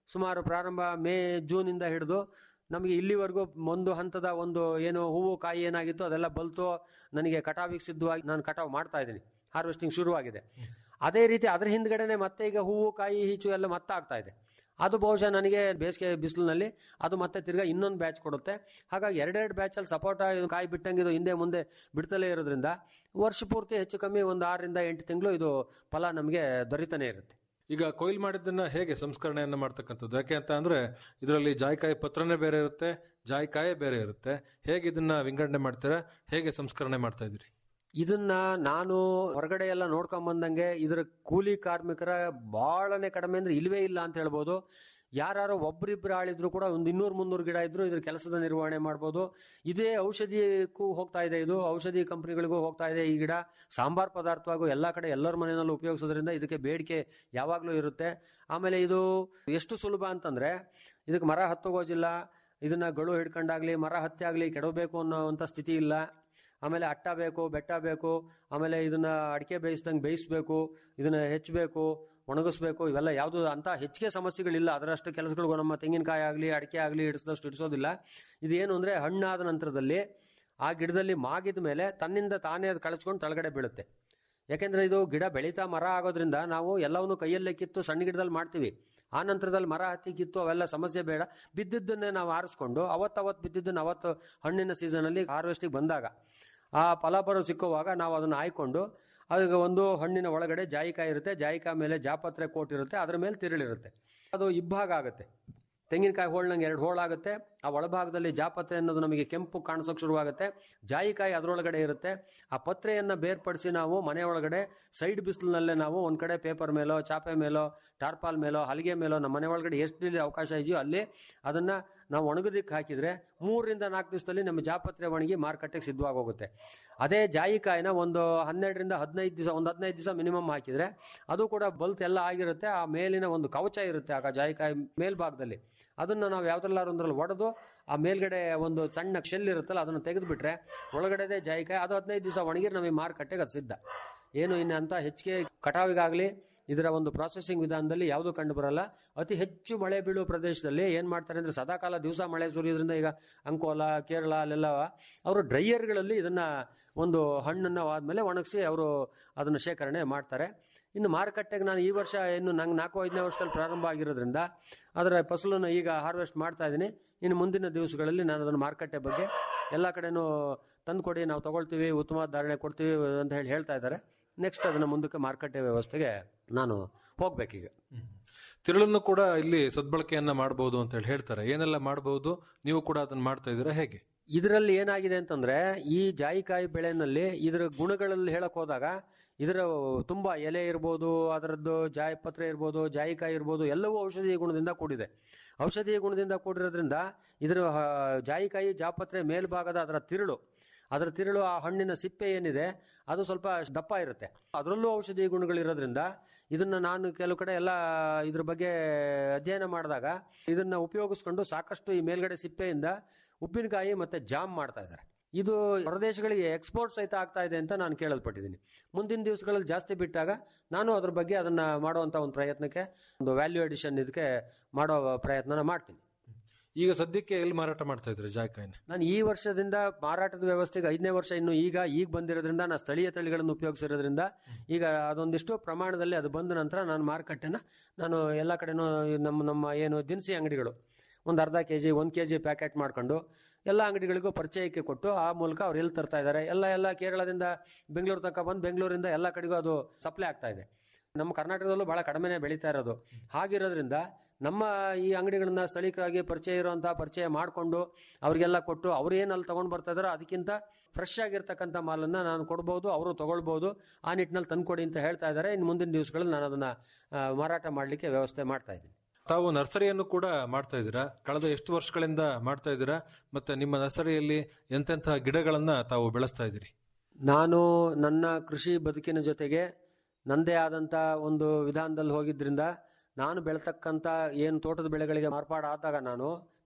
ಸುಮಾರು ಪ್ರಾರಂಭ ಮೇ ಜೂನಿಂದ ಹಿಡಿದು ನಮಗೆ ಇಲ್ಲಿವರೆಗೂ ಒಂದು ಹಂತದ ಒಂದು ಏನು ಹೂವು ಕಾಯಿ ಏನಾಗಿತ್ತು ಅದೆಲ್ಲ ಬಲ್ತು ನನಗೆ ಕಟಾವಿಗೆ ಸಿದ್ಧವಾಗಿ ನಾನು ಕಟಾವು ಮಾಡ್ತಾ ಇದ್ದೀನಿ ಹಾರ್ವೆಸ್ಟಿಂಗ್ ಶುರುವಾಗಿದೆ ಅದೇ ರೀತಿ ಅದ್ರ ಹಿಂದ್ಗಡೆನೆ ಮತ್ತೆ ಈಗ ಹೂವು ಕಾಯಿ ಹೀಚು ಎಲ್ಲ ಮತ್ತೆ ಆಗ್ತಾ ಇದೆ ಅದು ಬಹುಶಃ ನನಗೆ ಬೇಸಿಗೆ ಬಿಸಿಲಿನಲ್ಲಿ ಅದು ಮತ್ತೆ ತಿರ್ಗಾ ಇನ್ನೊಂದು ಬ್ಯಾಚ್ ಕೊಡುತ್ತೆ ಹಾಗಾಗಿ ಎರಡೆರಡು ಬ್ಯಾಚಲ್ಲಿ ಸಪೋಟ ಇದು ಕಾಯಿ ಬಿಟ್ಟಂಗೆ ಇದು ಹಿಂದೆ ಮುಂದೆ ಬಿಡ್ತಲೇ ಇರೋದ್ರಿಂದ ವರ್ಷ ಪೂರ್ತಿ ಹೆಚ್ಚು ಕಮ್ಮಿ ಒಂದು ಆರರಿಂದ ಎಂಟು ತಿಂಗಳು ಇದು ಫಲ ನಮಗೆ ದೊರೀತಾನೆ ಇರುತ್ತೆ ಈಗ ಕೊಯ್ಲು ಮಾಡಿದ್ದನ್ನ ಹೇಗೆ ಸಂಸ್ಕರಣೆಯನ್ನ ಮಾಡ್ತಕ್ಕಂಥದ್ದು ಯಾಕೆ ಅಂತ ಅಂದ್ರೆ ಇದರಲ್ಲಿ ಜಾಯಿಕಾಯಿ ಪತ್ರನೇ ಬೇರೆ ಇರುತ್ತೆ ಜಾಯಿಕಾಯೇ ಬೇರೆ ಇರುತ್ತೆ ಹೇಗೆ ಇದನ್ನ ವಿಂಗಡಣೆ ಮಾಡ್ತೀರಾ ಹೇಗೆ ಸಂಸ್ಕರಣೆ ಮಾಡ್ತಾ ಇದ್ದೀರಿ ಇದನ್ನ ನಾನು ಹೊರಗಡೆ ಎಲ್ಲ ನೋಡ್ಕೊಂಡ್ ಬಂದಂಗೆ ಇದರ ಕೂಲಿ ಕಾರ್ಮಿಕರ ಬಹಳನೇ ಕಡಿಮೆ ಅಂದ್ರೆ ಇಲ್ವೇ ಇಲ್ಲ ಅಂತ ಹೇಳ್ಬೋದು ಯಾರು ಒಬ್ರಿಬ್ರು ಆಳಿದ್ರು ಕೂಡ ಒಂದು ಇನ್ನೂರು ಮುನ್ನೂರು ಗಿಡ ಇದ್ರು ಇದ್ರ ಕೆಲಸದ ನಿರ್ವಹಣೆ ಮಾಡ್ಬೋದು ಇದೇ ಔಷಧಿಕ್ಕೂ ಹೋಗ್ತಾ ಇದೆ ಇದು ಔಷಧಿ ಕಂಪನಿಗಳಿಗೂ ಹೋಗ್ತಾ ಇದೆ ಈ ಗಿಡ ಸಾಂಬಾರ್ ಪದಾರ್ಥವಾಗೂ ಎಲ್ಲ ಕಡೆ ಎಲ್ಲರ ಮನೆಯಲ್ಲೂ ಉಪಯೋಗಿಸೋದ್ರಿಂದ ಇದಕ್ಕೆ ಬೇಡಿಕೆ ಯಾವಾಗಲೂ ಇರುತ್ತೆ ಆಮೇಲೆ ಇದು ಎಷ್ಟು ಸುಲಭ ಅಂತಂದ್ರೆ ಇದಕ್ಕೆ ಮರ ಹತ್ತೋಗೋಜಿಲ್ಲ ಇದನ್ನ ಗಳು ಹಿಡ್ಕೊಂಡಾಗ್ಲಿ ಮರ ಹತ್ತಿ ಆಗ್ಲಿ ಕೆಡಬೇಕು ಅನ್ನೋವಂಥ ಸ್ಥಿತಿ ಇಲ್ಲ ಆಮೇಲೆ ಅಟ್ಟ ಬೇಕು ಬೆಟ್ಟ ಬೇಕು ಆಮೇಲೆ ಇದನ್ನ ಅಡಿಕೆ ಬೇಯಿಸ್ದಂಗೆ ಬೇಯಿಸ್ಬೇಕು ಇದನ್ನ ಹೆಚ್ಚಬೇಕು ಒಣಗಿಸ್ಬೇಕು ಇವೆಲ್ಲ ಯಾವುದು ಅಂತ ಹೆಚ್ಚಿಗೆ ಸಮಸ್ಯೆಗಳಿಲ್ಲ ಅದರಷ್ಟು ಕೆಲಸಗಳು ನಮ್ಮ ತೆಂಗಿನಕಾಯಿ ಆಗಲಿ ಅಡಿಕೆ ಆಗಲಿ ಇಡಿಸಿದಷ್ಟು ಇಡಿಸೋದಿಲ್ಲ ಇದೇನು ಅಂದ್ರೆ ಹಣ್ಣಾದ ನಂತರದಲ್ಲಿ ಆ ಗಿಡದಲ್ಲಿ ಮಾಗಿದ ಮೇಲೆ ತನ್ನಿಂದ ತಾನೇ ಅದು ಕಳಚ್ಕೊಂಡು ತಳಗಡೆ ಬೀಳುತ್ತೆ ಯಾಕೆಂದ್ರೆ ಇದು ಗಿಡ ಬೆಳೀತಾ ಮರ ಆಗೋದ್ರಿಂದ ನಾವು ಎಲ್ಲವನ್ನು ಕೈಯಲ್ಲೇ ಕಿತ್ತು ಸಣ್ಣ ಗಿಡದಲ್ಲಿ ಮಾಡ್ತೀವಿ ಆ ನಂತರದಲ್ಲಿ ಮರ ಹತ್ತಿ ಕಿತ್ತು ಅವೆಲ್ಲ ಸಮಸ್ಯೆ ಬೇಡ ಬಿದ್ದಿದ್ದನ್ನೇ ನಾವು ಆರಿಸ್ಕೊಂಡು ಅವತ್ತವತ್ತು ಬಿದ್ದಿದ್ದನ್ನು ಅವತ್ತು ಹಣ್ಣಿನ ಸೀಸನಲ್ಲಿ ಹಾರ್ವೆಸ್ಟಿಗೆ ಬಂದಾಗ ಆ ಫಲ ಬರೋ ಸಿಕ್ಕುವಾಗ ನಾವು ಅದನ್ನು ಆಯ್ಕೊಂಡು ಅದಕ್ಕೆ ಒಂದು ಹಣ್ಣಿನ ಒಳಗಡೆ ಜಾಯಿಕಾಯಿ ಇರುತ್ತೆ ಜಾಯಿಕಾಯಿ ಮೇಲೆ ಜಾಪತ್ರೆ ಕೋಟ್ ಇರುತ್ತೆ ಅದರ ಮೇಲೆ ತಿರುಳಿರುತ್ತೆ ಅದು ಇಬ್ಬಾಗ ಆಗುತ್ತೆ ತೆಂಗಿನಕಾಯಿ ಹೋಳ್ನಂಗೆ ಎರಡು ಹೋಳಾಗುತ್ತೆ ಆ ಒಳಭಾಗದಲ್ಲಿ ಜಾಪತ್ರೆ ಅನ್ನೋದು ನಮಗೆ ಕೆಂಪು ಕಾಣಿಸೋಕೆ ಶುರುವಾಗುತ್ತೆ ಜಾಯಿಕಾಯಿ ಅದರೊಳಗಡೆ ಇರುತ್ತೆ ಆ ಪತ್ರೆಯನ್ನ ಬೇರ್ಪಡಿಸಿ ನಾವು ಮನೆ ಒಳಗಡೆ ಸೈಡ್ ಬಿಸಿಲಿನಲ್ಲೇ ನಾವು ಒಂದ್ ಕಡೆ ಪೇಪರ್ ಮೇಲೋ ಚಾಪೆ ಮೇಲೋ ಟಾರ್ಪಾಲ್ ಮೇಲೋ ಹಲಿಗೆ ಮೇಲೋ ನಮ್ಮ ಮನೆ ಒಳಗಡೆ ಎಷ್ಟು ಇಲ್ಲಿ ಅವಕಾಶ ಇದೆಯೋ ಅಲ್ಲಿ ಅದನ್ನ ನಾವು ಒಣಗೋದಿಕ್ಕೆ ಹಾಕಿದ್ರೆ ಮೂರರಿಂದ ನಾಲ್ಕು ದಿವಸದಲ್ಲಿ ನಮ್ಮ ಜಾಪತ್ರೆ ಒಣಗಿ ಮಾರುಕಟ್ಟೆಗೆ ಸಿದ್ಧವಾಗಿ ಹೋಗುತ್ತೆ ಅದೇ ಜಾಯಿಕಾಯಿನ ಒಂದು ಹನ್ನೆರಡರಿಂದ ಹದಿನೈದು ದಿವಸ ಒಂದು ಹದಿನೈದು ದಿವಸ ಮಿನಿಮಮ್ ಹಾಕಿದ್ರೆ ಅದು ಕೂಡ ಬಲ್ತ್ ಎಲ್ಲ ಆಗಿರುತ್ತೆ ಆ ಮೇಲಿನ ಒಂದು ಕವಚ ಇರುತ್ತೆ ಆಗ ಜಾಯಿಕಾಯಿ ಮೇಲ್ಭಾಗದಲ್ಲಿ ಅದನ್ನ ನಾವು ಯಾವ್ದ್ರಲ್ಲಾರು ಒಂದ್ರಲ್ಲಿ ಒಡೆದು ಆ ಮೇಲ್ಗಡೆ ಒಂದು ಸಣ್ಣ ಶೆಲ್ ಇರುತ್ತಲ್ಲ ಅದನ್ನ ತೆಗೆದು ಬಿಟ್ರೆ ಒಳಗಡೆದೇ ಜಾಯಿಕಾಯಿ ಅದು ಹದಿನೈದು ದಿವಸ ಒಣಗಿದ್ರೆ ನಮಗೆ ಮಾರುಕಟ್ಟೆಗೆ ಅದು ಸಿದ್ಧ ಏನು ಇನ್ನು ಅಂತ ಹೆಚ್ಚಿಗೆ ಕಟಾವಿಗಾಗಲಿ ಇದರ ಒಂದು ಪ್ರಾಸೆಸಿಂಗ್ ವಿಧಾನದಲ್ಲಿ ಯಾವುದು ಕಂಡು ಬರಲ್ಲ ಅತಿ ಹೆಚ್ಚು ಮಳೆ ಬೀಳುವ ಪ್ರದೇಶದಲ್ಲಿ ಏನ್ ಮಾಡ್ತಾರೆ ಅಂದ್ರೆ ಸದಾಕಾಲ ದಿವಸ ಮಳೆ ಸುರಿಯೋದ್ರಿಂದ ಈಗ ಅಂಕೋಲ ಕೇರಳ ಅಲ್ಲೆಲ್ಲ ಅವರು ಡ್ರೈಯರ್ಗಳಲ್ಲಿ ಇದನ್ನ ಒಂದು ಹಣ್ಣನ್ನು ಆದ್ಮೇಲೆ ಒಣಗಿಸಿ ಅವರು ಅದನ್ನ ಶೇಖರಣೆ ಮಾಡ್ತಾರೆ ಇನ್ನು ಮಾರುಕಟ್ಟೆಗೆ ನಾನು ಈ ವರ್ಷ ಇನ್ನು ನಂಗೆ ನಾಲ್ಕು ಐದನೇ ವರ್ಷದಲ್ಲಿ ಪ್ರಾರಂಭ ಆಗಿರೋದ್ರಿಂದ ಅದರ ಫಸಲನ್ನು ಈಗ ಹಾರ್ವೆಸ್ಟ್ ಮಾಡ್ತಾ ಇದ್ದೀನಿ ಇನ್ನು ಮುಂದಿನ ದಿವಸಗಳಲ್ಲಿ ನಾನು ಅದನ್ನು ಮಾರುಕಟ್ಟೆ ಬಗ್ಗೆ ಎಲ್ಲ ಕಡೆನೂ ತಂದು ಕೊಡಿ ನಾವು ತಗೊಳ್ತೀವಿ ಉತ್ತಮ ಧಾರಣೆ ಕೊಡ್ತೀವಿ ಅಂತ ಹೇಳಿ ಹೇಳ್ತಾ ಇದ್ದಾರೆ ನೆಕ್ಸ್ಟ್ ಅದನ್ನ ಮುಂದಕ್ಕೆ ಮಾರುಕಟ್ಟೆ ವ್ಯವಸ್ಥೆಗೆ ನಾನು ಹೋಗ್ಬೇಕೀಗ ತಿರುಳನ್ನು ಕೂಡ ಇಲ್ಲಿ ಸದ್ಬಳಕೆಯನ್ನ ಮಾಡಬಹುದು ಅಂತ ಹೇಳಿ ಹೇಳ್ತಾರೆ ಏನೆಲ್ಲ ಮಾಡಬಹುದು ನೀವು ಕೂಡ ಅದನ್ನ ಮಾಡ್ತಾ ಇದ್ದೀರಾ ಹೇಗೆ ಇದರಲ್ಲಿ ಏನಾಗಿದೆ ಅಂತಂದ್ರೆ ಈ ಜಾಯಿಕಾಯಿ ಬೆಳೆನಲ್ಲಿ ಇದರ ಗುಣಗಳಲ್ಲಿ ಹೇಳಕ್ ಹೋದಾಗ ಇದರ ತುಂಬಾ ಎಲೆ ಇರ್ಬೋದು ಅದರದ್ದು ಜಾಯಿಪತ್ರೆ ಇರ್ಬೋದು ಜಾಯಿಕಾಯಿ ಇರ್ಬೋದು ಎಲ್ಲವೂ ಔಷಧೀಯ ಗುಣದಿಂದ ಕೂಡಿದೆ ಔಷಧೀಯ ಗುಣದಿಂದ ಕೂಡಿರೋದ್ರಿಂದ ಇದರ ಆ, ಜಾಯಿಕಾಯಿ ಜಾಪತ್ರೆ ಮೇಲ್ಭಾಗದ ಅದರ ತಿರುಳು ಅದರ ತಿರುಳು ಆ ಹಣ್ಣಿನ ಸಿಪ್ಪೆ ಏನಿದೆ ಅದು ಸ್ವಲ್ಪ ದಪ್ಪ ಇರುತ್ತೆ ಅದರಲ್ಲೂ ಔಷಧೀಯ ಗುಣಗಳಿರೋದ್ರಿಂದ ಇದನ್ನ ನಾನು ಕೆಲವು ಕಡೆ ಎಲ್ಲ ಇದ್ರ ಬಗ್ಗೆ ಅಧ್ಯಯನ ಮಾಡಿದಾಗ ಇದನ್ನ ಉಪಯೋಗಿಸ್ಕೊಂಡು ಸಾಕಷ್ಟು ಈ ಮೇಲ್ಗಡೆ ಸಿಪ್ಪೆಯಿಂದ ಉಪ್ಪಿನಕಾಯಿ ಮತ್ತೆ ಜಾಮ್ ಮಾಡ್ತಾ ಇದ್ದಾರೆ ಇದು ಹೊರದೇಶಗಳಿಗೆ ಎಕ್ಸ್ಪೋರ್ಟ್ ಸಹಿತ ಆಗ್ತಾ ಇದೆ ಅಂತ ನಾನು ಕೇಳಲ್ಪಟ್ಟಿದ್ದೀನಿ ಮುಂದಿನ ದಿವಸಗಳಲ್ಲಿ ಜಾಸ್ತಿ ಬಿಟ್ಟಾಗ ನಾನು ಅದ್ರ ಬಗ್ಗೆ ಅದನ್ನ ಮಾಡುವಂತ ಒಂದು ಪ್ರಯತ್ನಕ್ಕೆ ಒಂದು ವ್ಯಾಲ್ಯೂ ಅಡಿಷನ್ ಇದಕ್ಕೆ ಮಾಡೋ ಪ್ರಯತ್ನನ ಮಾಡ್ತೀನಿ ಈಗ ಸದ್ಯಕ್ಕೆ ಎಲ್ಲಿ ಮಾರಾಟ ಮಾಡ್ತಾ ಇದ್ರೆ ಜಾಯಿಕಾಯಿನ ನಾನು ಈ ವರ್ಷದಿಂದ ಮಾರಾಟದ ವ್ಯವಸ್ಥೆಗೆ ಐದನೇ ವರ್ಷ ಇನ್ನು ಈಗ ಈಗ ಬಂದಿರೋದ್ರಿಂದ ನಾನು ಸ್ಥಳೀಯ ತಳಿಗಳನ್ನು ಉಪಯೋಗಿಸಿರೋದ್ರಿಂದ ಈಗ ಅದೊಂದಿಷ್ಟು ಪ್ರಮಾಣದಲ್ಲಿ ಅದು ಬಂದ ನಂತರ ನಾನು ಮಾರುಕಟ್ಟೆನ ನಾನು ಎಲ್ಲ ಕಡೆನೂ ನಮ್ಮ ನಮ್ಮ ಏನು ದಿನಸಿ ಅಂಗಡಿಗಳು ಒಂದು ಅರ್ಧ ಕೆ ಜಿ ಒಂದು ಕೆ ಜಿ ಪ್ಯಾಕೆಟ್ ಮಾಡ್ಕೊಂಡು ಎಲ್ಲ ಅಂಗಡಿಗಳಿಗೂ ಪರಿಚಯಕ್ಕೆ ಕೊಟ್ಟು ಆ ಮೂಲಕ ಅವ್ರು ಎಲ್ಲಿ ತರ್ತಾ ಇದ್ದಾರೆ ಎಲ್ಲ ಎಲ್ಲ ಕೇರಳದಿಂದ ಬೆಂಗಳೂರು ತನಕ ಬಂದು ಬೆಂಗಳೂರಿಂದ ಎಲ್ಲ ಕಡೆಗೂ ಅದು ಸಪ್ಲೈ ಆಗ್ತಾ ಇದೆ ನಮ್ಮ ಕರ್ನಾಟಕದಲ್ಲೂ ಬಹಳ ಕಡಿಮೆನೆ ಬೆಳೀತಾ ಇರೋದು ಹಾಗಿರೋದ್ರಿಂದ ನಮ್ಮ ಈ ಅಂಗಡಿಗಳನ್ನ ಸ್ಥಳೀಯವಾಗಿ ಪರಿಚಯ ಇರುವಂತಹ ಪರಿಚಯ ಮಾಡಿಕೊಂಡು ಅವರಿಗೆಲ್ಲ ಕೊಟ್ಟು ಅವ್ರು ಏನು ಅಲ್ಲಿ ತಗೊಂಡು ಬರ್ತಾ ಇದಾರೋ ಅದಕ್ಕಿಂತ ಫ್ರೆಶ್ ಆಗಿರ್ತಕ್ಕಂಥ ಮಾಲನ್ನ ನಾನು ಕೊಡ್ಬೋದು ಅವರು ತಗೊಳ್ಬೋದು ಆ ನಿಟ್ಟಿನಲ್ಲಿ ತಂದ್ಕೊಡಿ ಅಂತ ಹೇಳ್ತಾ ಇದ್ದಾರೆ ಇನ್ನು ಮುಂದಿನ ದಿವಸಗಳಲ್ಲಿ ನಾನು ಅದನ್ನ ಆ, ಮಾರಾಟ ಮಾಡಲಿಕ್ಕೆ ವ್ಯವಸ್ಥೆ ಮಾಡ್ತಾ ಇದ್ದೀನಿ ತಾವು ನರ್ಸರಿಯನ್ನು ಕೂಡ ಮಾಡ್ತಾ ಇದ್ದೀರಾ ಕಳೆದ ಎಷ್ಟು ವರ್ಷಗಳಿಂದ ಮಾಡ್ತಾ ಇದ್ದೀರಾ ಮತ್ತೆ ನಿಮ್ಮ ನರ್ಸರಿಯಲ್ಲಿ ಎಂತೆಂಥ ಗಿಡಗಳನ್ನ ತಾವು ಬೆಳೆಸ್ತಾ ಇದ್ದೀರಿ ನಾನು ನನ್ನ ಕೃಷಿ ಬದುಕಿನ ಜೊತೆಗೆ ನಂದೇ ಆದಂತ ಒಂದು ವಿಧಾನದಲ್ಲಿ ಹೋಗಿದ್ರಿಂದ ನಾನು ಬೆಳೆತಕ್ಕಂತ ಏನು ತೋಟದ ಬೆಳೆಗಳಿಗೆ ಮಾರ್ಪಾಡಾದಾಗ ನಾನು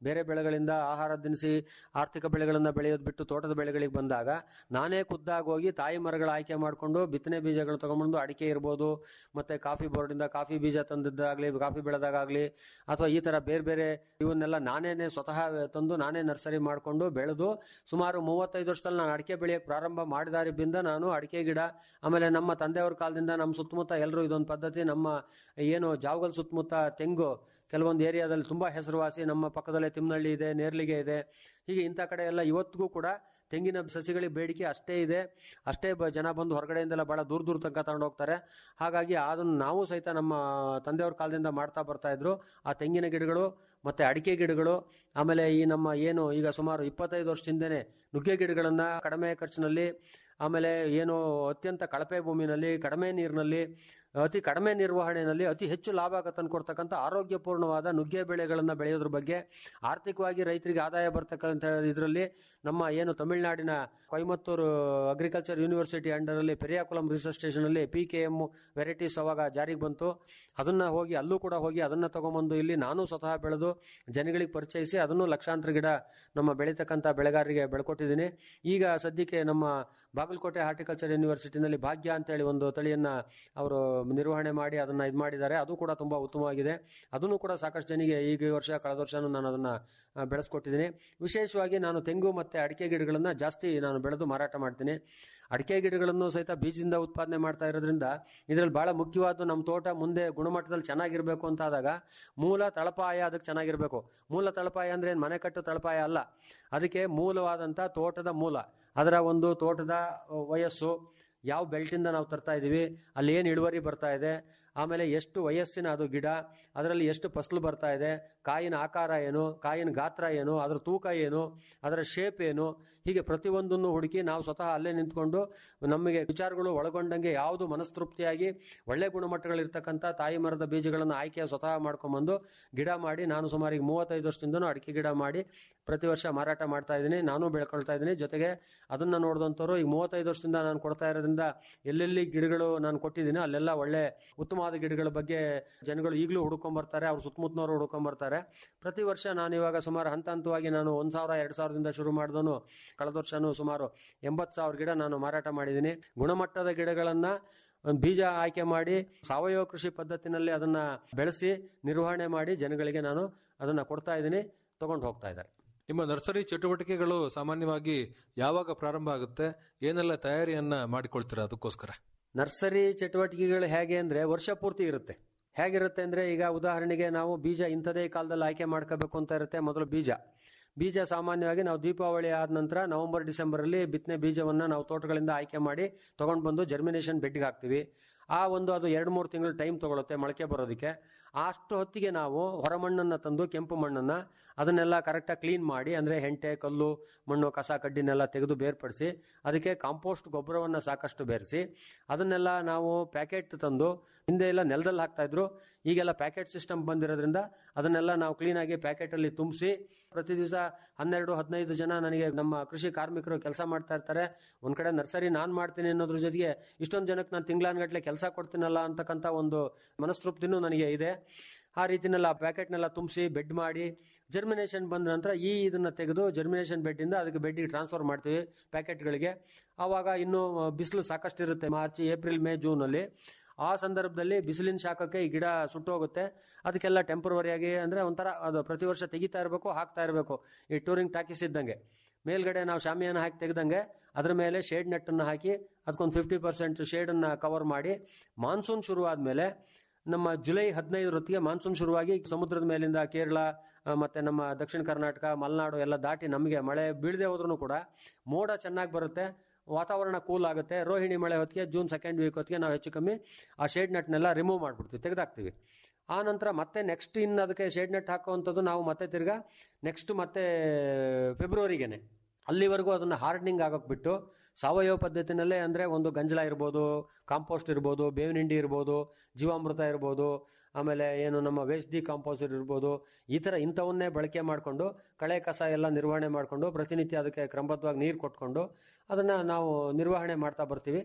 ಬೇರೆ ಬೆಳೆಗಳಿಂದ ಆಹಾರ ದಿನಸಿ ಆರ್ಥಿಕ ಬೆಳೆಗಳನ್ನ ಬೆಳೆಯೋದು ಬಿಟ್ಟು ತೋಟದ ಬೆಳೆಗಳಿಗೆ ಬಂದಾಗ ನಾನೇ ಖುದ್ದಾಗಿ ಹೋಗಿ ತಾಯಿ ಮರಗಳ ಆಯ್ಕೆ ಮಾಡಿಕೊಂಡು ಬಿತ್ತನೆ ಬೀಜಗಳು ತಗೊಂಡ್ಬಂದು ಅಡಿಕೆ ಇರ್ಬೋದು ಮತ್ತೆ ಕಾಫಿ ಬೋರ್ಡಿಂದ ಕಾಫಿ ಬೀಜ ತಂದಿದ್ದಾಗಲಿ ಕಾಫಿ ಬೆಳೆದಾಗಲಿ ಅಥವಾ ಈ ತರ ಬೇರೆ ಬೇರೆ ಇವನ್ನೆಲ್ಲ ನಾನೇನೆ ಸ್ವತಃ ತಂದು ನಾನೇ ನರ್ಸರಿ ಮಾಡಿಕೊಂಡು ಬೆಳೆದು ಸುಮಾರು ಮೂವತ್ತೈದು ವರ್ಷದಲ್ಲಿ ನಾನು ಅಡಿಕೆ ಬೆಳೆಯಕ್ಕೆ ಪ್ರಾರಂಭ ಮಾಡಿದಾರಿಬಿಂದ ನಾನು ಅಡಿಕೆ ಗಿಡ ಆಮೇಲೆ ನಮ್ಮ ತಂದೆಯವ್ರ ಕಾಲದಿಂದ ನಮ್ಮ ಸುತ್ತಮುತ್ತ ಎಲ್ಲರೂ ಇದೊಂದು ಪದ್ಧತಿ ನಮ್ಮ ಏನು ಜಾವಗಲ್ ಸುತ್ತಮುತ್ತ ತೆಂಗು ಕೆಲವೊಂದು ಏರಿಯಾದಲ್ಲಿ ತುಂಬಾ ಹೆಸರುವಾಸಿ ನಮ್ಮ ಪಕ್ಕದಲ್ಲೇ ತಿಮ್ಮನಹಳ್ಳಿ ಇದೆ ನೇರ್ಲಿಗೆ ಇದೆ ಹೀಗೆ ಇಂಥ ಕಡೆ ಎಲ್ಲ ಇವತ್ತಿಗೂ ಕೂಡ ತೆಂಗಿನ ಸಸಿಗಳಿಗೆ ಬೇಡಿಕೆ ಅಷ್ಟೇ ಇದೆ ಅಷ್ಟೇ ಬ- ಜನ ಬಂದು ಹೊರಗಡೆಯಿಂದೆಲ್ಲ ಬಹಳ ದೂರ ದೂರ ತನಕ ತಗೊಂಡು ಹೋಗ್ತಾರೆ ಹಾಗಾಗಿ ಅದನ್ನು ನಾವು ಸಹಿತ ನಮ್ಮ ತಂದೆಯವ್ರ ಕಾಲದಿಂದ ಮಾಡ್ತಾ ಬರ್ತಾ ಇದ್ರು ಆ ತೆಂಗಿನ ಗಿಡಗಳು ಮತ್ತೆ ಅಡಿಕೆ ಗಿಡಗಳು ಆಮೇಲೆ ಈ ನಮ್ಮ ಏನು ಈಗ ಸುಮಾರು ಇಪ್ಪತ್ತೈದು ವರ್ಷದಿಂದನೇ ನುಗ್ಗೆ ಗಿಡಗಳನ್ನ ಕಡಿಮೆ ಖರ್ಚಿನಲ್ಲಿ ಆಮೇಲೆ ಏನು ಅತ್ಯಂತ ಕಳಪೆ ಭೂಮಿನಲ್ಲಿ ಕಡಿಮೆ ನೀರಿನಲ್ಲಿ ಅತಿ ಕಡಿಮೆ ನಿರ್ವಹಣೆಯಲ್ಲಿ ಅತಿ ಹೆಚ್ಚು ಲಾಭ ತಂದುಕೊಡ್ತಕ್ಕಂಥ ಆರೋಗ್ಯಪೂರ್ಣವಾದ ನುಗ್ಗೆ ಬೆಳೆಗಳನ್ನ ಬೆಳೆಯೋದ್ರ ಬಗ್ಗೆ ಆರ್ಥಿಕವಾಗಿ ರೈತರಿಗೆ ಆದಾಯ ಬರ್ತಕ್ಕಂಥ ಇದರಲ್ಲಿ ನಮ್ಮ ಏನು ತಮಿಳುನಾಡಿನ ಕೊಯಮತ್ತೂರು ಅಗ್ರಿಕಲ್ಚರ್ ಯೂನಿವರ್ಸಿಟಿ ಅಂಡರ್ ಅಲ್ಲಿ ಪೆರಿಯಾಕುಲಂ ರಿಸರ್ಚ್ ಸ್ಟೇಷನ್ ಅಲ್ಲಿ ಪಿ ಕೆ ಎಂ ವೆರೈಟೀಸ್ ಅವಾಗ ಜಾರಿಗೆ ಬಂತು ಅದನ್ನ ಹೋಗಿ ಅಲ್ಲೂ ಕೂಡ ಹೋಗಿ ಅದನ್ನ ತಗೊಂಬಂದು ಇಲ್ಲಿ ನಾನು ಸ್ವತಃ ಬೆಳೆದು ಜನಗಳಿಗೆ ಪರಿಚಯಿಸಿ ಅದನ್ನು ಲಕ್ಷಾಂತರ ಗಿಡ ನಮ್ಮ ಬೆಳೀತಕ್ಕಂಥ ಬೆಳೆಗಾರರಿಗೆ ಬೆಳ್ಕೊಟ್ಟಿದ್ದೀನಿ ಈಗ ಸದ್ಯಕ್ಕೆ ನಮ್ಮ ಬಾಗಲಕೋಟೆ ಹಾರ್ಟಿಕಲ್ಚರ್ ಯೂನಿವರ್ಸಿಟಿನಲ್ಲಿ ಭಾಗ್ಯ ಅಂತೇಳಿ ಒಂದು ತಳಿಯನ್ನ ಅವರು ನಿರ್ವಹಣೆ ಮಾಡಿ ಅದನ್ನ ಇದು ಮಾಡಿದ್ದಾರೆ ಅದು ಕೂಡ ತುಂಬಾ ಉತ್ತಮವಾಗಿದೆ ಅದನ್ನು ಕೂಡ ಸಾಕಷ್ಟು ಜನಿಗೆ ಈಗ ಈ ವರ್ಷ ಕಳೆದ ವರ್ಷನೂ ನಾನು ಅದನ್ನ ಆ, ಬೆಳೆಸ್ಕೊಟ್ಟಿದ್ದೀನಿ ವಿಶೇಷವಾಗಿ ನಾನು ತೆಂಗು ಮತ್ತೆ ಅಡಿಕೆ ಗಿಡಗಳನ್ನ ಜಾಸ್ತಿ ನಾನು ಬೆಳೆದು ಮಾರಾಟ ಮಾಡ್ತೀನಿ ಅಡಿಕೆ ಗಿಡಗಳನ್ನು ಸಹಿತ ಬೀಜದಿಂದ ಉತ್ಪಾದನೆ ಮಾಡ್ತಾ ಇರೋದ್ರಿಂದ ಇದರಲ್ಲಿ ಬಹಳ ಮುಖ್ಯವಾದ ನಮ್ಮ ತೋಟ ಮುಂದೆ ಗುಣಮಟ್ಟದಲ್ಲಿ ಚೆನ್ನಾಗಿರ್ಬೇಕು ಅಂತ ಆದಾಗ ಮೂಲ ತಳಪಾಯ ಅದಕ್ಕೆ ಚೆನ್ನಾಗಿರ್ಬೇಕು ಮೂಲ ತಳಪಾಯ ಅಂದ್ರೆ ಏನ್ ಮನೆ ಕಟ್ಟು ತಳಪಾಯ ಅಲ್ಲ ಅದಕ್ಕೆ ಮೂಲವಾದಂತ ತೋಟದ ಮೂಲ ಅದರ ಒಂದು ತೋಟದ ವಯಸ್ಸು ಯಾವ ಬೆಲ್ಟಿಂದ ನಾವು ತರ್ತಾ ಇದೀವಿ ಅಲ್ಲಿ ಏನು ಇಳುವರಿ ಬರ್ತಾ ಇದೆ ಆಮೇಲೆ ಎಷ್ಟು ವಯಸ್ಸಿನ ಅದು ಗಿಡ ಅದರಲ್ಲಿ ಎಷ್ಟು ಫಸಲು ಬರ್ತಾ ಇದೆ ಕಾಯಿನ ಆಕಾರ ಏನು ಕಾಯಿನ ಗಾತ್ರ ಏನು ಅದರ ತೂಕ ಏನು ಅದರ ಶೇಪ್ ಏನು ಹೀಗೆ ಪ್ರತಿಯೊಂದನ್ನು ಹುಡುಕಿ ನಾವು ಸ್ವತಃ ಅಲ್ಲೇ ನಿಂತ್ಕೊಂಡು ನಮಗೆ ವಿಚಾರಗಳು ಒಳಗೊಂಡಂಗೆ ಯಾವುದು ಮನಸ್ತೃಪ್ತಿಯಾಗಿ ಒಳ್ಳೆ ಗುಣಮಟ್ಟಗಳಿರ್ತಕ್ಕಂಥ ತಾಯಿ ಮರದ ಬೀಜಗಳನ್ನು ಆಯ್ಕೆ ಸ್ವತಃ ಮಾಡ್ಕೊಂಬಂದು ಗಿಡ ಮಾಡಿ ನಾನು ಸುಮಾರು ಈಗ ಮೂವತ್ತೈದು ವರ್ಷದಿಂದನೂ ಅಡಿಕೆ ಗಿಡ ಮಾಡಿ ಪ್ರತಿ ವರ್ಷ ಮಾರಾಟ ಮಾಡ್ತಾ ಇದ್ದೀನಿ ನಾನು ಬೆಳ್ಕೊಳ್ತಾ ಇದ್ದೀನಿ ಜೊತೆಗೆ ಅದನ್ನ ನೋಡಿದಂಥವ್ರು ಈಗ ಮೂವತ್ತೈದು ವರ್ಷದಿಂದ ನಾನು ಕೊಡ್ತಾ ಇರೋದ್ರಿಂದ ಎಲ್ಲೆಲ್ಲಿ ಗಿಡಗಳು ನಾನು ಕೊಟ್ಟಿದ್ದೀನಿ ಅಲ್ಲೆಲ್ಲ ಒಳ್ಳೆ ಉತ್ತಮವಾದ ಗಿಡಗಳ ಬಗ್ಗೆ ಜನಗಳು ಈಗಲೂ ಹುಡ್ಕೊಂಡ್ ಬರ್ತಾರೆ ಅವ್ರ ಸುತ್ತಮುತ್ತನವರು ಹುಡ್ಕೊಂಡ್ ಬರ್ತಾರೆ ಪ್ರತಿ ವರ್ಷ ನಾನು ಇವಾಗ ಸುಮಾರು ಹಂತ ಹಂತವಾಗಿ ನಾನು ಒಂದ್ ಸಾವಿರ ಎರಡ್ ಸಾವಿರದಿಂದ ಶುರು ಮಾಡಿದನು ಕಳೆದ ವರ್ಷನೂ ಸುಮಾರು ಎಂಬತ್ತು ಸಾವಿರ ಗಿಡ ನಾನು ಮಾರಾಟ ಮಾಡಿದ್ದೀನಿ ಗುಣಮಟ್ಟದ ಗಿಡಗಳನ್ನ ಒಂದು ಬೀಜ ಆಯ್ಕೆ ಮಾಡಿ ಸಾವಯವ ಕೃಷಿ ಪದ್ಧತಿನಲ್ಲಿ ಅದನ್ನ ಬೆಳೆಸಿ ನಿರ್ವಹಣೆ ಮಾಡಿ ಜನಗಳಿಗೆ ನಾನು ಅದನ್ನ ಕೊಡ್ತಾ ಇದ್ದೀನಿ ತಗೊಂಡು ಹೋಗ್ತಾ ಇದ್ದಾರೆ ನಿಮ್ಮ ನರ್ಸರಿ ಚಟುವಟಿಕೆಗಳು ಸಾಮಾನ್ಯವಾಗಿ ಯಾವಾಗ ಪ್ರಾರಂಭ ಆಗುತ್ತೆ ಏನೆಲ್ಲ ತಯಾರಿಯನ್ನ ಮಾಡಿಕೊಳ್ತೀರಾ ಅದಕ್ಕೋಸ್ಕರ ನರ್ಸರಿ ಚಟುವಟಿಕೆಗಳು ಹೇಗೆ ಅಂದ್ರೆ ವರ್ಷ ಪೂರ್ತಿ ಇರುತ್ತೆ ಹೇಗಿರುತ್ತೆ ಅಂದ್ರೆ ಈಗ ಉದಾಹರಣೆಗೆ ನಾವು ಬೀಜ ಇಂಥದೇ ಕಾಲದಲ್ಲಿ ಆಯ್ಕೆ ಮಾಡ್ಕೋಬೇಕು ಅಂತ ಇರುತ್ತೆ ಮೊದಲು ಬೀಜ ಬೀಜ ಸಾಮಾನ್ಯವಾಗಿ ನಾವು ದೀಪಾವಳಿ ಆದ ನಂತರ ನವೆಂಬರ್ ಡಿಸೆಂಬರ್ ಅಲ್ಲಿ ಬಿತ್ತನೆ ಬೀಜವನ್ನ ನಾವು ತೋಟಗಳಿಂದ ಆಯ್ಕೆ ಮಾಡಿ ತಗೊಂಡು ಬಂದು ಜರ್ಮಿನೇಷನ್ ಬೆಡ್ಗೆ ಹಾಕ್ತಿವಿ ಆ ಒಂದು ಅದು ಎರಡು ಮೂರು ತಿಂಗಳು ಟೈಮ್ ತಗೊಳುತ್ತೆ ಮೊಳಕೆ ಬರೋದಕ್ಕೆ ಅಷ್ಟು ಹೊತ್ತಿಗೆ ನಾವು ಹೊರಮಣ್ಣನ್ನ ತಂದು ಕೆಂಪು ಮಣ್ಣನ್ನ ಅದನ್ನೆಲ್ಲ ಕರೆಕ್ಟಾಗಿ ಕ್ಲೀನ್ ಮಾಡಿ ಅಂದ್ರೆ ಹೆಂಟೆ ಕಲ್ಲು ಮಣ್ಣು ಕಸ ಕಡ್ಡಿನೆಲ್ಲ ತೆಗೆದು ಬೇರ್ಪಡಿಸಿ ಅದಕ್ಕೆ ಕಾಂಪೋಸ್ಟ್ ಗೊಬ್ಬರವನ್ನ ಸಾಕಷ್ಟು ಬೆರೆಸಿ ಅದನ್ನೆಲ್ಲ ನಾವು ಪ್ಯಾಕೆಟ್ ತಂದು ಹಿಂದೆ ಎಲ್ಲ ನೆಲದಲ್ಲಿ ಹಾಕ್ತಾ ಇದ್ರು ಈಗೆಲ್ಲ ಪ್ಯಾಕೆಟ್ ಸಿಸ್ಟಮ್ ಬಂದಿರೋದ್ರಿಂದ ಅದನ್ನೆಲ್ಲ ನಾವು ಕ್ಲೀನ್ ಆಗಿ ಪ್ಯಾಕೆಟ್ ಅಲ್ಲಿ ತುಂಬಿಸಿ ಪ್ರತಿ ದಿವಸ ಹನ್ನೆರಡು ಹದಿನೈದು ಜನ ನನಗೆ ನಮ್ಮ ಕೃಷಿ ಕಾರ್ಮಿಕರು ಕೆಲಸ ಮಾಡ್ತಾ ಇರ್ತಾರೆ ಒಂದ್ ಕಡೆ ನರ್ಸರಿ ನಾನ್ ಮಾಡ್ತೀನಿ ಅನ್ನೋದ್ರ ಜೊತೆಗೆ ಇಷ್ಟೊಂದು ಜನಕ್ಕೆ ನಾನು ತಿಂಗಳಾನ್ಗಟ್ಲೆ ಕೆಲಸ ಕೊಡ್ತೀನಲ್ಲ ಅಂತಕ್ಕಂಥ ಒಂದು ಮನಸ್ತೃಪ್ತಿನೂ ನನಗೆ ಇದೆ ಆ ರೀತಿನೆಲ್ಲ ಪ್ಯಾಕೆಟ್ನೆಲ್ಲ ತುಂಬಿಸಿ ಬೆಡ್ ಮಾಡಿ ಜರ್ಮಿನೇಷನ್ ಬಂದ ನಂತರ ಈ ಇದನ್ನ ತೆಗೆದು ಜರ್ಮಿನೇಷನ್ ಬೆಡ್ ಇಂದ ಅದಕ್ಕೆ ಬೆಡ್ಗೆ ಟ್ರಾನ್ಸ್ಫರ್ ಮಾಡ್ತೀವಿ ಪ್ಯಾಕೆಟ್ಗಳಿಗೆ ಆವಾಗ ಇನ್ನು ಬಿಸಿಲು ಸಾಕಷ್ಟು ಇರುತ್ತೆ ಮಾರ್ಚ್ ಏಪ್ರಿಲ್ ಮೇ ಜೂನ್ ಅಲ್ಲಿ ಆ ಸಂದರ್ಭದಲ್ಲಿ ಬಿಸಿಲಿನ ಶಾಖಕ್ಕೆ ಈ ಗಿಡ ಸುಟ್ಟೋಗುತ್ತೆ ಅದಕ್ಕೆಲ್ಲ ಟೆಂಪರವರಿಯಾಗಿ ಅಂದ್ರೆ ಒಂಥರ ಅದು ಪ್ರತಿ ವರ್ಷ ತೆಗಿತಾ ಇರಬೇಕು ಹಾಕ್ತಾ ಇರಬೇಕು ಈ ಟೂರಿಂಗ್ ಟಾಕೀಸ್ ಇದ್ದಂಗೆ ಮೇಲ್ಗಡೆ ನಾವು ಶಾಮಿಯಾನ ಹಾಕಿ ತೆಗೆದಂಗೆ ಅದ್ರ ಮೇಲೆ ಶೇಡ್ ನೆಟ್ ಅನ್ನ ಹಾಕಿ ಅದಕ್ಕೊಂದು ಫಿಫ್ಟಿ ಪರ್ಸೆಂಟ್ ಶೇಡ್ ಅನ್ನ ಕವರ್ ಮಾಡಿ ಮಾನ್ಸೂನ್ ಶುರು ಆದ್ಮೇಲೆ ನಮ್ಮ ಜುಲೈ ಹದಿನೈದರ ಹೊತ್ತಿಗೆ ಮಾನ್ಸೂನ್ ಶುರುವಾಗಿ ಸಮುದ್ರದ ಮೇಲಿಂದ ಕೇರಳ ಆ, ಮತ್ತೆ ನಮ್ಮ ದಕ್ಷಿಣ ಕರ್ನಾಟಕ ಮಲೆನಾಡು ಎಲ್ಲ ದಾಟಿ ನಮಗೆ ಮಳೆ ಬೀಳದೆ ಹೋದ್ರೂ ಕೂಡ ಮೋಡ ಚೆನ್ನಾಗಿ ಬರುತ್ತೆ ವಾತಾವರಣ ಕೂಲ್ ಆಗುತ್ತೆ ರೋಹಿಣಿ ಮಳೆ ಹೊತ್ತಿಗೆ ಜೂನ್ ಸೆಕೆಂಡ್ ವೀಕ್ ಹೊತ್ತಿಗೆ ನಾವು ಹೆಚ್ಚು ಕಮ್ಮಿ ಆ ಶೇಡ್ ನೆಟ್ನೆಲ್ಲ ರಿಮೂವ್ ಮಾಡ್ಬಿಡ್ತೀವಿ ತೆಗೆದಾಕ್ತೀವಿ ಆ ನಂತರ ಮತ್ತೆ ನೆಕ್ಸ್ಟ್ ಇನ್ನು ಅದಕ್ಕೆ ಶೇಡ್ ನೆಟ್ ಹಾಕುವಂಥದ್ದು ನಾವು ಮತ್ತೆ ತಿರ್ಗಾ ನೆಕ್ಸ್ಟ್ ಮತ್ತೆ ಫೆಬ್ರವರಿಗೆನೆ ಅಲ್ಲಿವರೆಗೂ ಅದನ್ನ ಹಾರ್ಡ್ನಿಂಗ್ ಆಗೋಕ್ ಬಿಟ್ಟು ಸಾವಯವ ಪದ್ಧತಿನಲ್ಲೇ ಅಂದ್ರೆ ಒಂದು ಗಂಜಲ ಇರ್ಬೋದು ಕಾಂಪೋಸ್ಟ್ ಇರ್ಬೋದು ಬೇವಿನ ಹಿಂಡಿ ಇರ್ಬೋದು ಜೀವಾಮೃತ ಇರ್ಬೋದು ಆಮೇಲೆ ಏನು ನಮ್ಮ ವೇಸ್ಟ್ ಡಿ ಕಾಂಪೋಸರ್ ಇರ್ಬೋದು ಈ ತರ ಇಂಥವನ್ನೇ ಬಳಕೆ ಮಾಡಿಕೊಂಡು ಕಳೆ ಕಸ ಎಲ್ಲ ನಿರ್ವಹಣೆ ಮಾಡಿಕೊಂಡು ಪ್ರತಿನಿತ್ಯ ಅದಕ್ಕೆ ಕ್ರಮಬದ್ಧವಾಗಿ ನೀರು ಕೊಟ್ಕೊಂಡು ಅದನ್ನ ನಾವು ನಿರ್ವಹಣೆ ಮಾಡ್ತಾ ಬರ್ತೀವಿ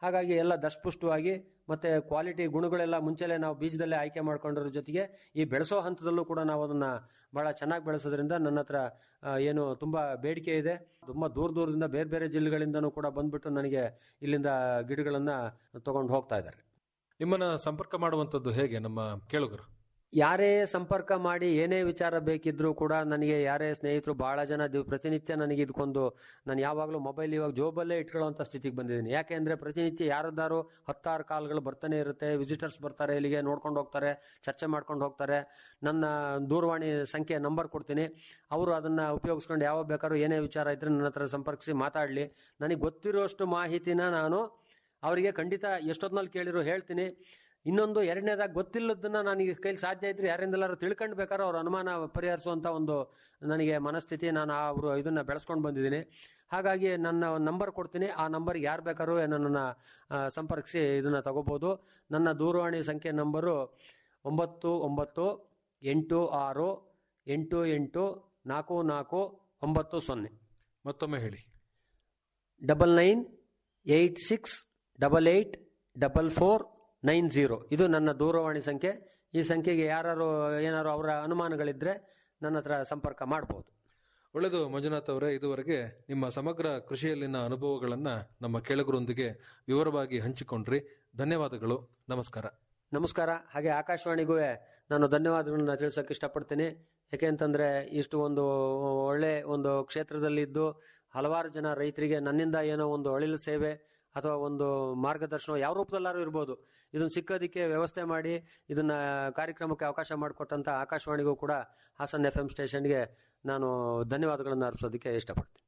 ಹಾಗಾಗಿ ಎಲ್ಲ ದಷ್ಟಪುಷ್ಟವಾಗಿ ಮತ್ತೆ ಕ್ವಾಲಿಟಿ ಗುಣಗಳೆಲ್ಲ ಮುಂಚೆಲೆ ನಾವು ಬೀಜದಲ್ಲೇ ಆಯ್ಕೆ ಮಾಡ್ಕೊಂಡಿರೋ ಜೊತೆಗೆ ಈ ಬೆಳೆಸೋ ಹಂತದಲ್ಲೂ ಕೂಡ ನಾವು ಅದನ್ನ ಬಹಳ ಚೆನ್ನಾಗಿ ಬೆಳೆಸೋದ್ರಿಂದ ನನ್ನ ಹತ್ರ ಆ, ಏನು ತುಂಬಾ ಬೇಡಿಕೆ ಇದೆ ತುಂಬಾ ದೂರ ದೂರದಿಂದ ಬೇರೆ ಬೇರೆ ಜಿಲ್ಲೆಗಳಿಂದನೂ ಕೂಡ ಬಂದ್ಬಿಟ್ಟು ನನಗೆ ಇಲ್ಲಿಂದ ಗಿಡಗಳನ್ನ ತಗೊಂಡು ಹೋಗ್ತಾ ಇದ್ದಾರೆ ನಿಮ್ಮನ್ನ ಸಂಪರ್ಕ ಮಾಡುವಂತದ್ದು ಹೇಗೆ ನಮ್ಮ ಕೇಳುಗರು ಯಾರೇ ಸಂಪರ್ಕ ಮಾಡಿ ಏನೇ ವಿಚಾರ ಬೇಕಿದ್ರು ಕೂಡ ನನಗೆ ಯಾರೇ ಸ್ನೇಹಿತರು ಬಹಳ ಜನ ದಿವ್ ಪ್ರತಿನಿತ್ಯ ನನಗೆ ಇದಕ್ಕೊಂದು ನಾನು ಯಾವಾಗಲೂ ಮೊಬೈಲ್ ಇವಾಗ ಜೋಬಲ್ಲೇ ಇಟ್ಕೊಳ್ಳುವಂಥ ಸ್ಥಿತಿಗೆ ಬಂದಿದ್ದೀನಿ ಯಾಕೆ ಅಂದರೆ ಪ್ರತಿನಿತ್ಯ ಯಾರದ್ದಾರು ಹತ್ತಾರು ಕಾಲ್ಗಳು ಬರ್ತಾನೆ ಇರುತ್ತೆ ವಿಸಿಟರ್ಸ್ ಬರ್ತಾರೆ ಇಲ್ಲಿಗೆ ನೋಡ್ಕೊಂಡು ಹೋಗ್ತಾರೆ ಚರ್ಚೆ ಮಾಡ್ಕೊಂಡು ಹೋಗ್ತಾರೆ ನನ್ನ ದೂರವಾಣಿ ಸಂಖ್ಯೆ ನಂಬರ್ ಕೊಡ್ತೀನಿ ಅವರು ಅದನ್ನು ಉಪಯೋಗಿಸ್ಕೊಂಡು ಯಾವಾಗ ಬೇಕಾದ್ರೂ ಏನೇ ವಿಚಾರ ಇದ್ರೆ ನನ್ನ ಹತ್ರ ಸಂಪರ್ಕಿಸಿ ಮಾತಾಡಲಿ ನನಗೆ ಗೊತ್ತಿರೋಷ್ಟು ಮಾಹಿತಿನ ನಾನು ಅವರಿಗೆ ಖಂಡಿತ ಎಷ್ಟೊತ್ತಿನಲ್ಲಿ ಕೇಳಿರೋ ಹೇಳ್ತೀನಿ ಇನ್ನೊಂದು ಎರಡನೇದಾಗಿ ಗೊತ್ತಿಲ್ಲದನ್ನ ನನಗೆ ಕೈಲಿ ಸಾಧ್ಯ ಇದ್ರೆ ಯಾರಿಂದಲಾರು ತಿಳ್ಕೊಂಡು ಬೇಕಾದ್ರೆ ಅವ್ರ ಅನುಮಾನ ಪರಿಹರಿಸುವಂತ ಒಂದು ನನಗೆ ಮನಸ್ಥಿತಿ ನಾನು ಅವರು ಇದನ್ನ ಬೆಳೆಸ್ಕೊಂಡು ಬಂದಿದ್ದೀನಿ ಹಾಗಾಗಿ ನನ್ನ ನಂಬರ್ ಕೊಡ್ತೀನಿ ಆ ನಂಬರ್ಗೆ ಯಾರು ಬೇಕಾದ್ರೂ ನನ್ನನ್ನು ಆ, ಸಂಪರ್ಕಿಸಿ ಇದನ್ನ ತಗೋಬಹುದು ನನ್ನ ದೂರವಾಣಿ ಸಂಖ್ಯೆ ನಂಬರು ಒಂಬತ್ತು ಒಂಬತ್ತು ಎಂಟು ಆರು ಎಂಟು ಎಂಟು ನಾಲ್ಕು ನಾಲ್ಕು ಒಂಬತ್ತು ಸೊನ್ನೆ ಮತ್ತೊಮ್ಮೆ ಹೇಳಿ double nine eight six double eight double four nine zero ಇದು ನನ್ನ ದೂರವಾಣಿ ಸಂಖ್ಯೆ ಈ ಸಂಖ್ಯೆಗೆ ಯಾರು ಏನಾರು ಅವರ ಅನುಮಾನಗಳಿದ್ರೆ ನನ್ನ ಹತ್ರ ಸಂಪರ್ಕ ಮಾಡ್ಬೋದು ಒಳ್ಳೆಯದು ಮಂಜುನಾಥ್ ಅವರೇ ಇದುವರೆಗೆ ನಿಮ್ಮ ಸಮಗ್ರ ಕೃಷಿಯಲ್ಲಿನ ಅನುಭವಗಳನ್ನ ನಮ್ಮ ಕೇಳುಗರೊಂದಿಗೆ ವಿವರವಾಗಿ ಹಂಚಿಕೊಂಡ್ರಿ ಧನ್ಯವಾದಗಳು ನಮಸ್ಕಾರ ನಮಸ್ಕಾರ ಹಾಗೆ ಆಕಾಶವಾಣಿಗೂ ನಾನು ಧನ್ಯವಾದಗಳನ್ನ ತಿಳಿಸೋಕೆ ಇಷ್ಟಪಡ್ತೀನಿ ಯಾಕೆಂತಂದ್ರೆ ಇಷ್ಟು ಒಂದು ಒಳ್ಳೆ ಒಂದು ಕ್ಷೇತ್ರದಲ್ಲಿದ್ದು ಹಲವಾರು ಜನ ರೈತರಿಗೆ ನನ್ನಿಂದ ಏನೋ ಒಂದು ಅಳಿಲು ಸೇವೆ ಅಥವಾ ಒಂದು ಮಾರ್ಗದರ್ಶನ ಯಾವ ರೂಪದಲ್ಲಾರು ಇರ್ಬೋದು ಇದನ್ನ ಸಿಕ್ಕೋದಕ್ಕೆ ವ್ಯವಸ್ಥೆ ಮಾಡಿ ಇದನ್ನ ಕಾರ್ಯಕ್ರಮಕ್ಕೆ ಅವಕಾಶ ಮಾಡಿಕೊಟ್ಟಂತ ಆಕಾಶವಾಣಿಗೂ ಕೂಡ ಹಾಸನ್ ಎಫ್ ಎಂ ಸ್ಟೇಷನ್ಗೆ ನಾನು ಧನ್ಯವಾದಗಳನ್ನು ಅರ್ಪಿಸೋದಕ್ಕೆ ಇಷ್ಟಪಡ್ತೀನಿ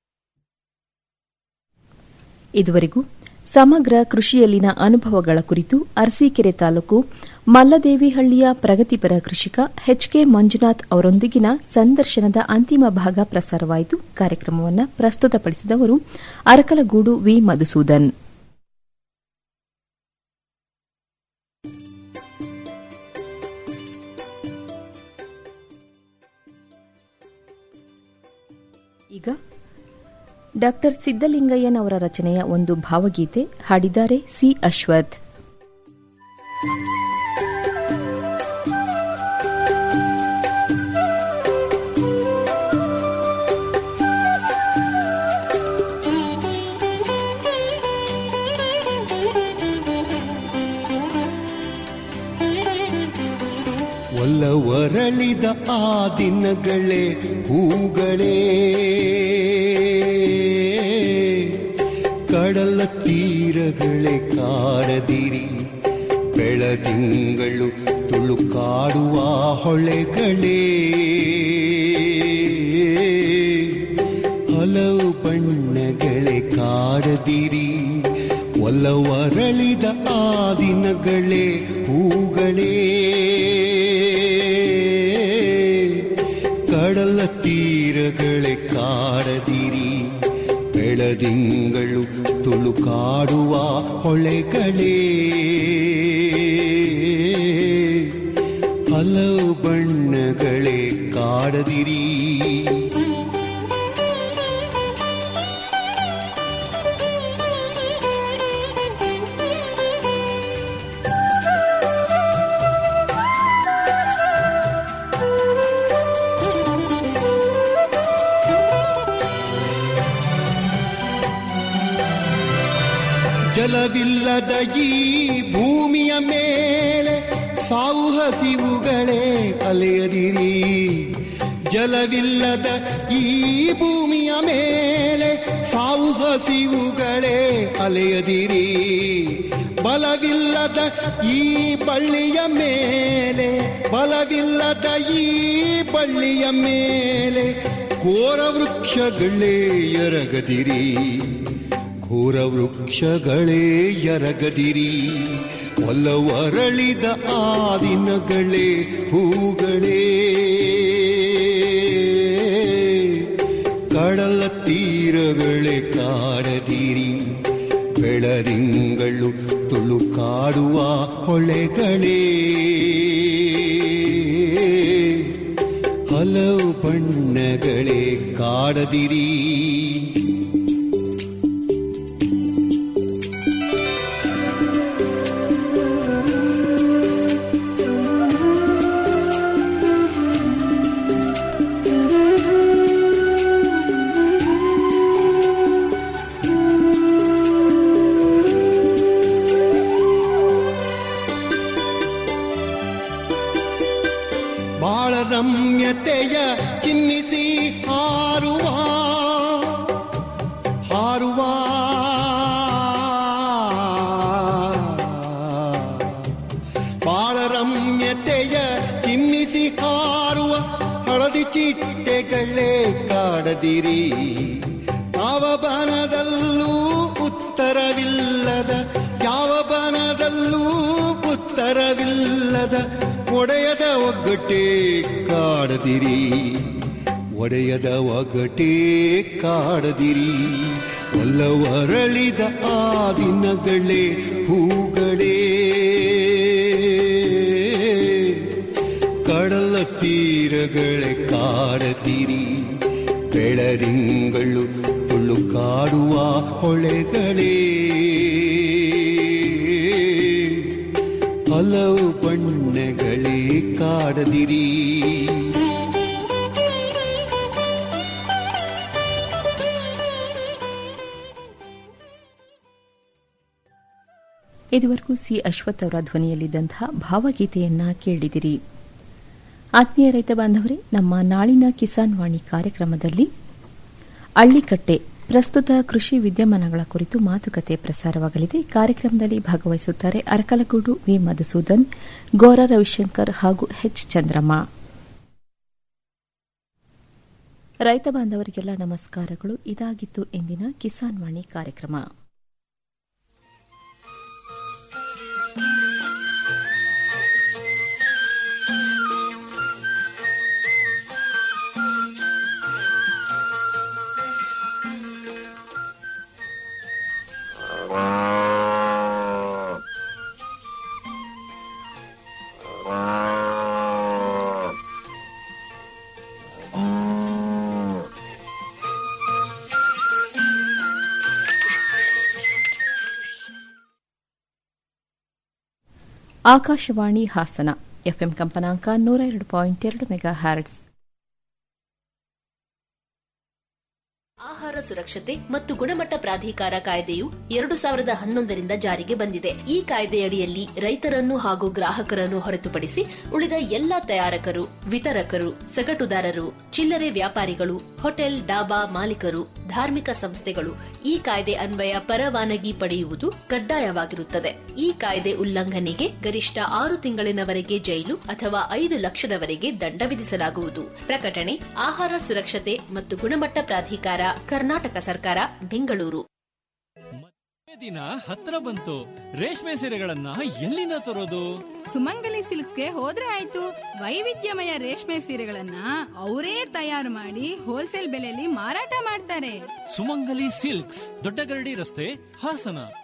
ಇದುವರೆಗೂ ಸಮಗ್ರ ಕೃಷಿಯಲ್ಲಿನ ಅನುಭವಗಳ ಕುರಿತು ಅರಸೀಕೆರೆ ತಾಲೂಕು ಮಲ್ಲದೇವಿಹಳ್ಳಿಯ ಪ್ರಗತಿಪರ ಕೃಷಿಕ ಎಚ್ಕೆ ಮಂಜುನಾಥ್ ಅವರೊಂದಿಗಿನ ಸಂದರ್ಶನದ ಅಂತಿಮ ಭಾಗ ಪ್ರಸಾರವಾಯಿತು ಕಾರ್ಯಕ್ರಮವನ್ನು ಪ್ರಸ್ತುತಪಡಿಸಿದವರು ಅರಕಲಗೂಡು ವಿ ಮಧುಸೂದನ್ ಈಗ ಡಾಕ್ಟರ್ ಸಿದ್ದಲಿಂಗಯ್ಯನ್ ಅವರ ರಚನೆಯ ಒಂದು ಭಾವಗೀತೆ ಹಾಡಿದ್ದಾರೆ ಸಿ ಅಶ್ವಥ್ ಒಲವರಳಿದ ಆ ದಿನಗಳೇ ಹೂಗಳೇ ಕಡಲ ತೀರಗಳೇ ಕಾಡದಿರಿ ಬೆಳದಿಂಗಳು ತುಳುಕಾಡುವ ಹೊಳೆಗಳೇ ಹಲವು ಬಣ್ಣಗಳೇ ಕಾಡದಿರಿ ಒಲವರಳಿದ ಆ ದಿನಗಳೇ ಹೂಗಳೇ ಕಡಲ ತೀರಗಳೇ ಕಾಡದಿರಿ ಬೆಳದಿಂಗಳು ತುಳುಕಾಡುವ ಹೊಳೆಗಳೇ ಹಲವು ಬಣ್ಣಗಳೇ ಕಾಡದಿರಿ ಜಲವಿಲ್ಲದ ಈ ಭೂಮಿಯ ಮೇಲೆ ಸಾವು ಹಸಿವುಗಳೇ ಅಲೆಯದಿರಿ ಜಲವಿಲ್ಲದ ಈ ಭೂಮಿಯ ಮೇಲೆ ಸಾವು ಹಸಿವುಗಳೇ ಅಲೆಯದಿರಿ ಬಲವಿಲ್ಲದ ಈ ಬಳ್ಳಿಯ ಮೇಲೆ ಬಲವಿಲ್ಲದ ಈ ಬಳ್ಳಿಯ ಮೇಲೆ ಘೋರ ವೃಕ್ಷಗಳೇ ಎರಗದಿರಿ ಘೋರ ವೃಕ್ಷಗಳೇ ಎರಗದಿರಿ ಒಲ್ಲವರಳಿದ ಆ ದಿನಗಳೇ ಹೂಗಳೇ ಕಡಲ ತೀರಗಳೇ ಕಾಡದಿರಿ ಬೆಳದಿಂಗಳು ತುಳುಕಾಡುವ ಹೊಳೆಗಳೇ ಹಲವು ಬಣ್ಣಗಳೇ ಕಾಡದಿರಿ ಹಾರುವ ಬಾಳರಮ್ಯತೆಯ ಚಿಮ್ಮಿಸಿ ಹಾರುವ ಹಳದಿ ಚಿಟ್ಟೆಗಳೇ ಕಾಡದಿರಿ ಯಾವ ಬನದಲ್ಲೂ ಉತ್ತರವಿಲ್ಲದ ಯಾವ ಬನದಲ್ಲೂ ಉತ್ತರವಿಲ್ಲದ ಒಡೆಯದ ಒಗ್ಗಟ್ಟೆ ಕಾಡದಿರಿ ಒಡೆಯದ ಒಗಟೇ ಕಾಡದಿರಿ ಒಲ್ಲವರಳಿದ ಆ ದಿನಗಳೇ ಹೂಗಳೇ ಕಡಲ ತೀರಗಳೇ ಕಾಡದಿರಿ ಬೆಳರಿಂಗಳು ತುಳುಕಾಡುವ ಹೊಳೆಗಳೇ ಹಲವು ಬಣ್ಣಗಳೇ ಕಾಡದಿರಿ ಇದುವರೆಗೂ ಸಿ ಅಶ್ವಥ್ ಅವರ ಧ್ವನಿಯಲ್ಲಿದ್ದಂತಹ ಭಾವಗೀತೆಯನ್ನ ಕೇಳಿದಿರಿ ಆತ್ಮೀಯ ರೈತ ಬಾಂಧವರೇ ನಮ್ಮ ನಾಳಿನ ಕಿಸಾನ್ ವಾಣಿ ಕಾರ್ಯಕ್ರಮದಲ್ಲಿ ಅಳ್ಳಿಕಟ್ಟೆ ಪ್ರಸ್ತುತ ಕೃಷಿ ವಿದ್ಯಮಾನಗಳ ಕುರಿತು ಮಾತುಕತೆ ಪ್ರಸಾರವಾಗಲಿದೆ ಕಾರ್ಯಕ್ರಮದಲ್ಲಿ ಭಾಗವಹಿಸುತ್ತಾರೆ ಅರಕಲಗೂಡು ವಿ ಮಧುಸೂದನ್ ಗೌರ ರವಿಶಂಕರ್ ಹಾಗೂ ಎಚ್ ಚಂದ್ರಮ್ಮ ರೈತ ಬಾಂಧವರಿಗೆಲ್ಲ ನಮಸ್ಕಾರಗಳು ಇದಾಗಿತ್ತು ಇಂದಿನ ಕಿಸಾನ್ ವಾಣಿ ಕಾರ್ಯಕ್ರಮ ಆಕಾಶವಾಣಿ ಹಾಸನ ಎಫ್ಎಂ ಕಂಪನಾಂಕ ನೂರ ಎರಡು ಪಾಯಿಂಟ್ ಎರಡು ಮೆಗಾ ಹ್ಯಾರ್ಟ್ಸ್ ಆಹಾರ ಸುರಕ್ಷತೆ ಮತ್ತು ಗುಣಮಟ್ಟ ಪ್ರಾಧಿಕಾರ ಕಾಯ್ದೆಯು ಎರಡು ಸಾವಿರದ ಹನ್ನೊಂದರಿಂದ ಜಾರಿಗೆ ಬಂದಿದೆ ಈ ಕಾಯ್ದೆಯಡಿಯಲ್ಲಿ ರೈತರನ್ನು ಹಾಗೂ ಗ್ರಾಹಕರನ್ನು ಹೊರತುಪಡಿಸಿ ಉಳಿದ ಎಲ್ಲಾ ತಯಾರಕರು ವಿತರಕರು ಸಗಟುದಾರರು ಚಿಲ್ಲರೆ ವ್ಯಾಪಾರಿಗಳು ಹೋಟೆಲ್ ಡಾಬಾ ಮಾಲೀಕರು ಧಾರ್ಮಿಕ ಸಂಸ್ಥೆಗಳು ಈ ಕಾಯ್ದೆ ಅನ್ವಯ ಪರವಾನಗಿ ಪಡೆಯುವುದು ಕಡ್ಡಾಯವಾಗಿರುತ್ತದೆ ಈ ಕಾಯ್ದೆ ಉಲ್ಲಂಘನೆಗೆ ಗರಿಷ್ಠ ಆರು ತಿಂಗಳಿನವರೆಗೆ ಜೈಲು ಅಥವಾ ಐದು ಲಕ್ಷದವರೆಗೆ ದಂಡ ವಿಧಿಸಲಾಗುವುದು ಪ್ರಕಟಣೆ ಆಹಾರ ಸುರಕ್ಷತೆ ಮತ್ತು ಗುಣಮಟ್ಟ ಪ್ರಾಧಿಕಾರ ಕರ್ನಾಟಕ ಸರ್ಕಾರ ಬೆಂಗಳೂರು ದಿನ ಹತ್ರ ಬಂತು ರೇಷ್ಮೆ ಸೀರೆಗಳನ್ನ ಎಲ್ಲಿಂದ ತರೋದು ಸುಮಂಗಲಿ ಸಿಲ್ಕ್ಸ್ಗೆ ಹೋದ್ರೆ ಆಯ್ತು ವೈವಿಧ್ಯಮಯ ರೇಷ್ಮೆ ಸೀರೆಗಳನ್ನ ಅವರೇ ತಯಾರು ಮಾಡಿ ಹೋಲ್ಸೇಲ್ ಬೆಲೆಯಲ್ಲಿ ಮಾರಾಟ ಮಾಡ್ತಾರೆ ಸುಮಂಗಲಿ ಸಿಲ್ಕ್ಸ್ ದೊಡ್ಡಗರಡಿ ರಸ್ತೆ ಹಾಸನ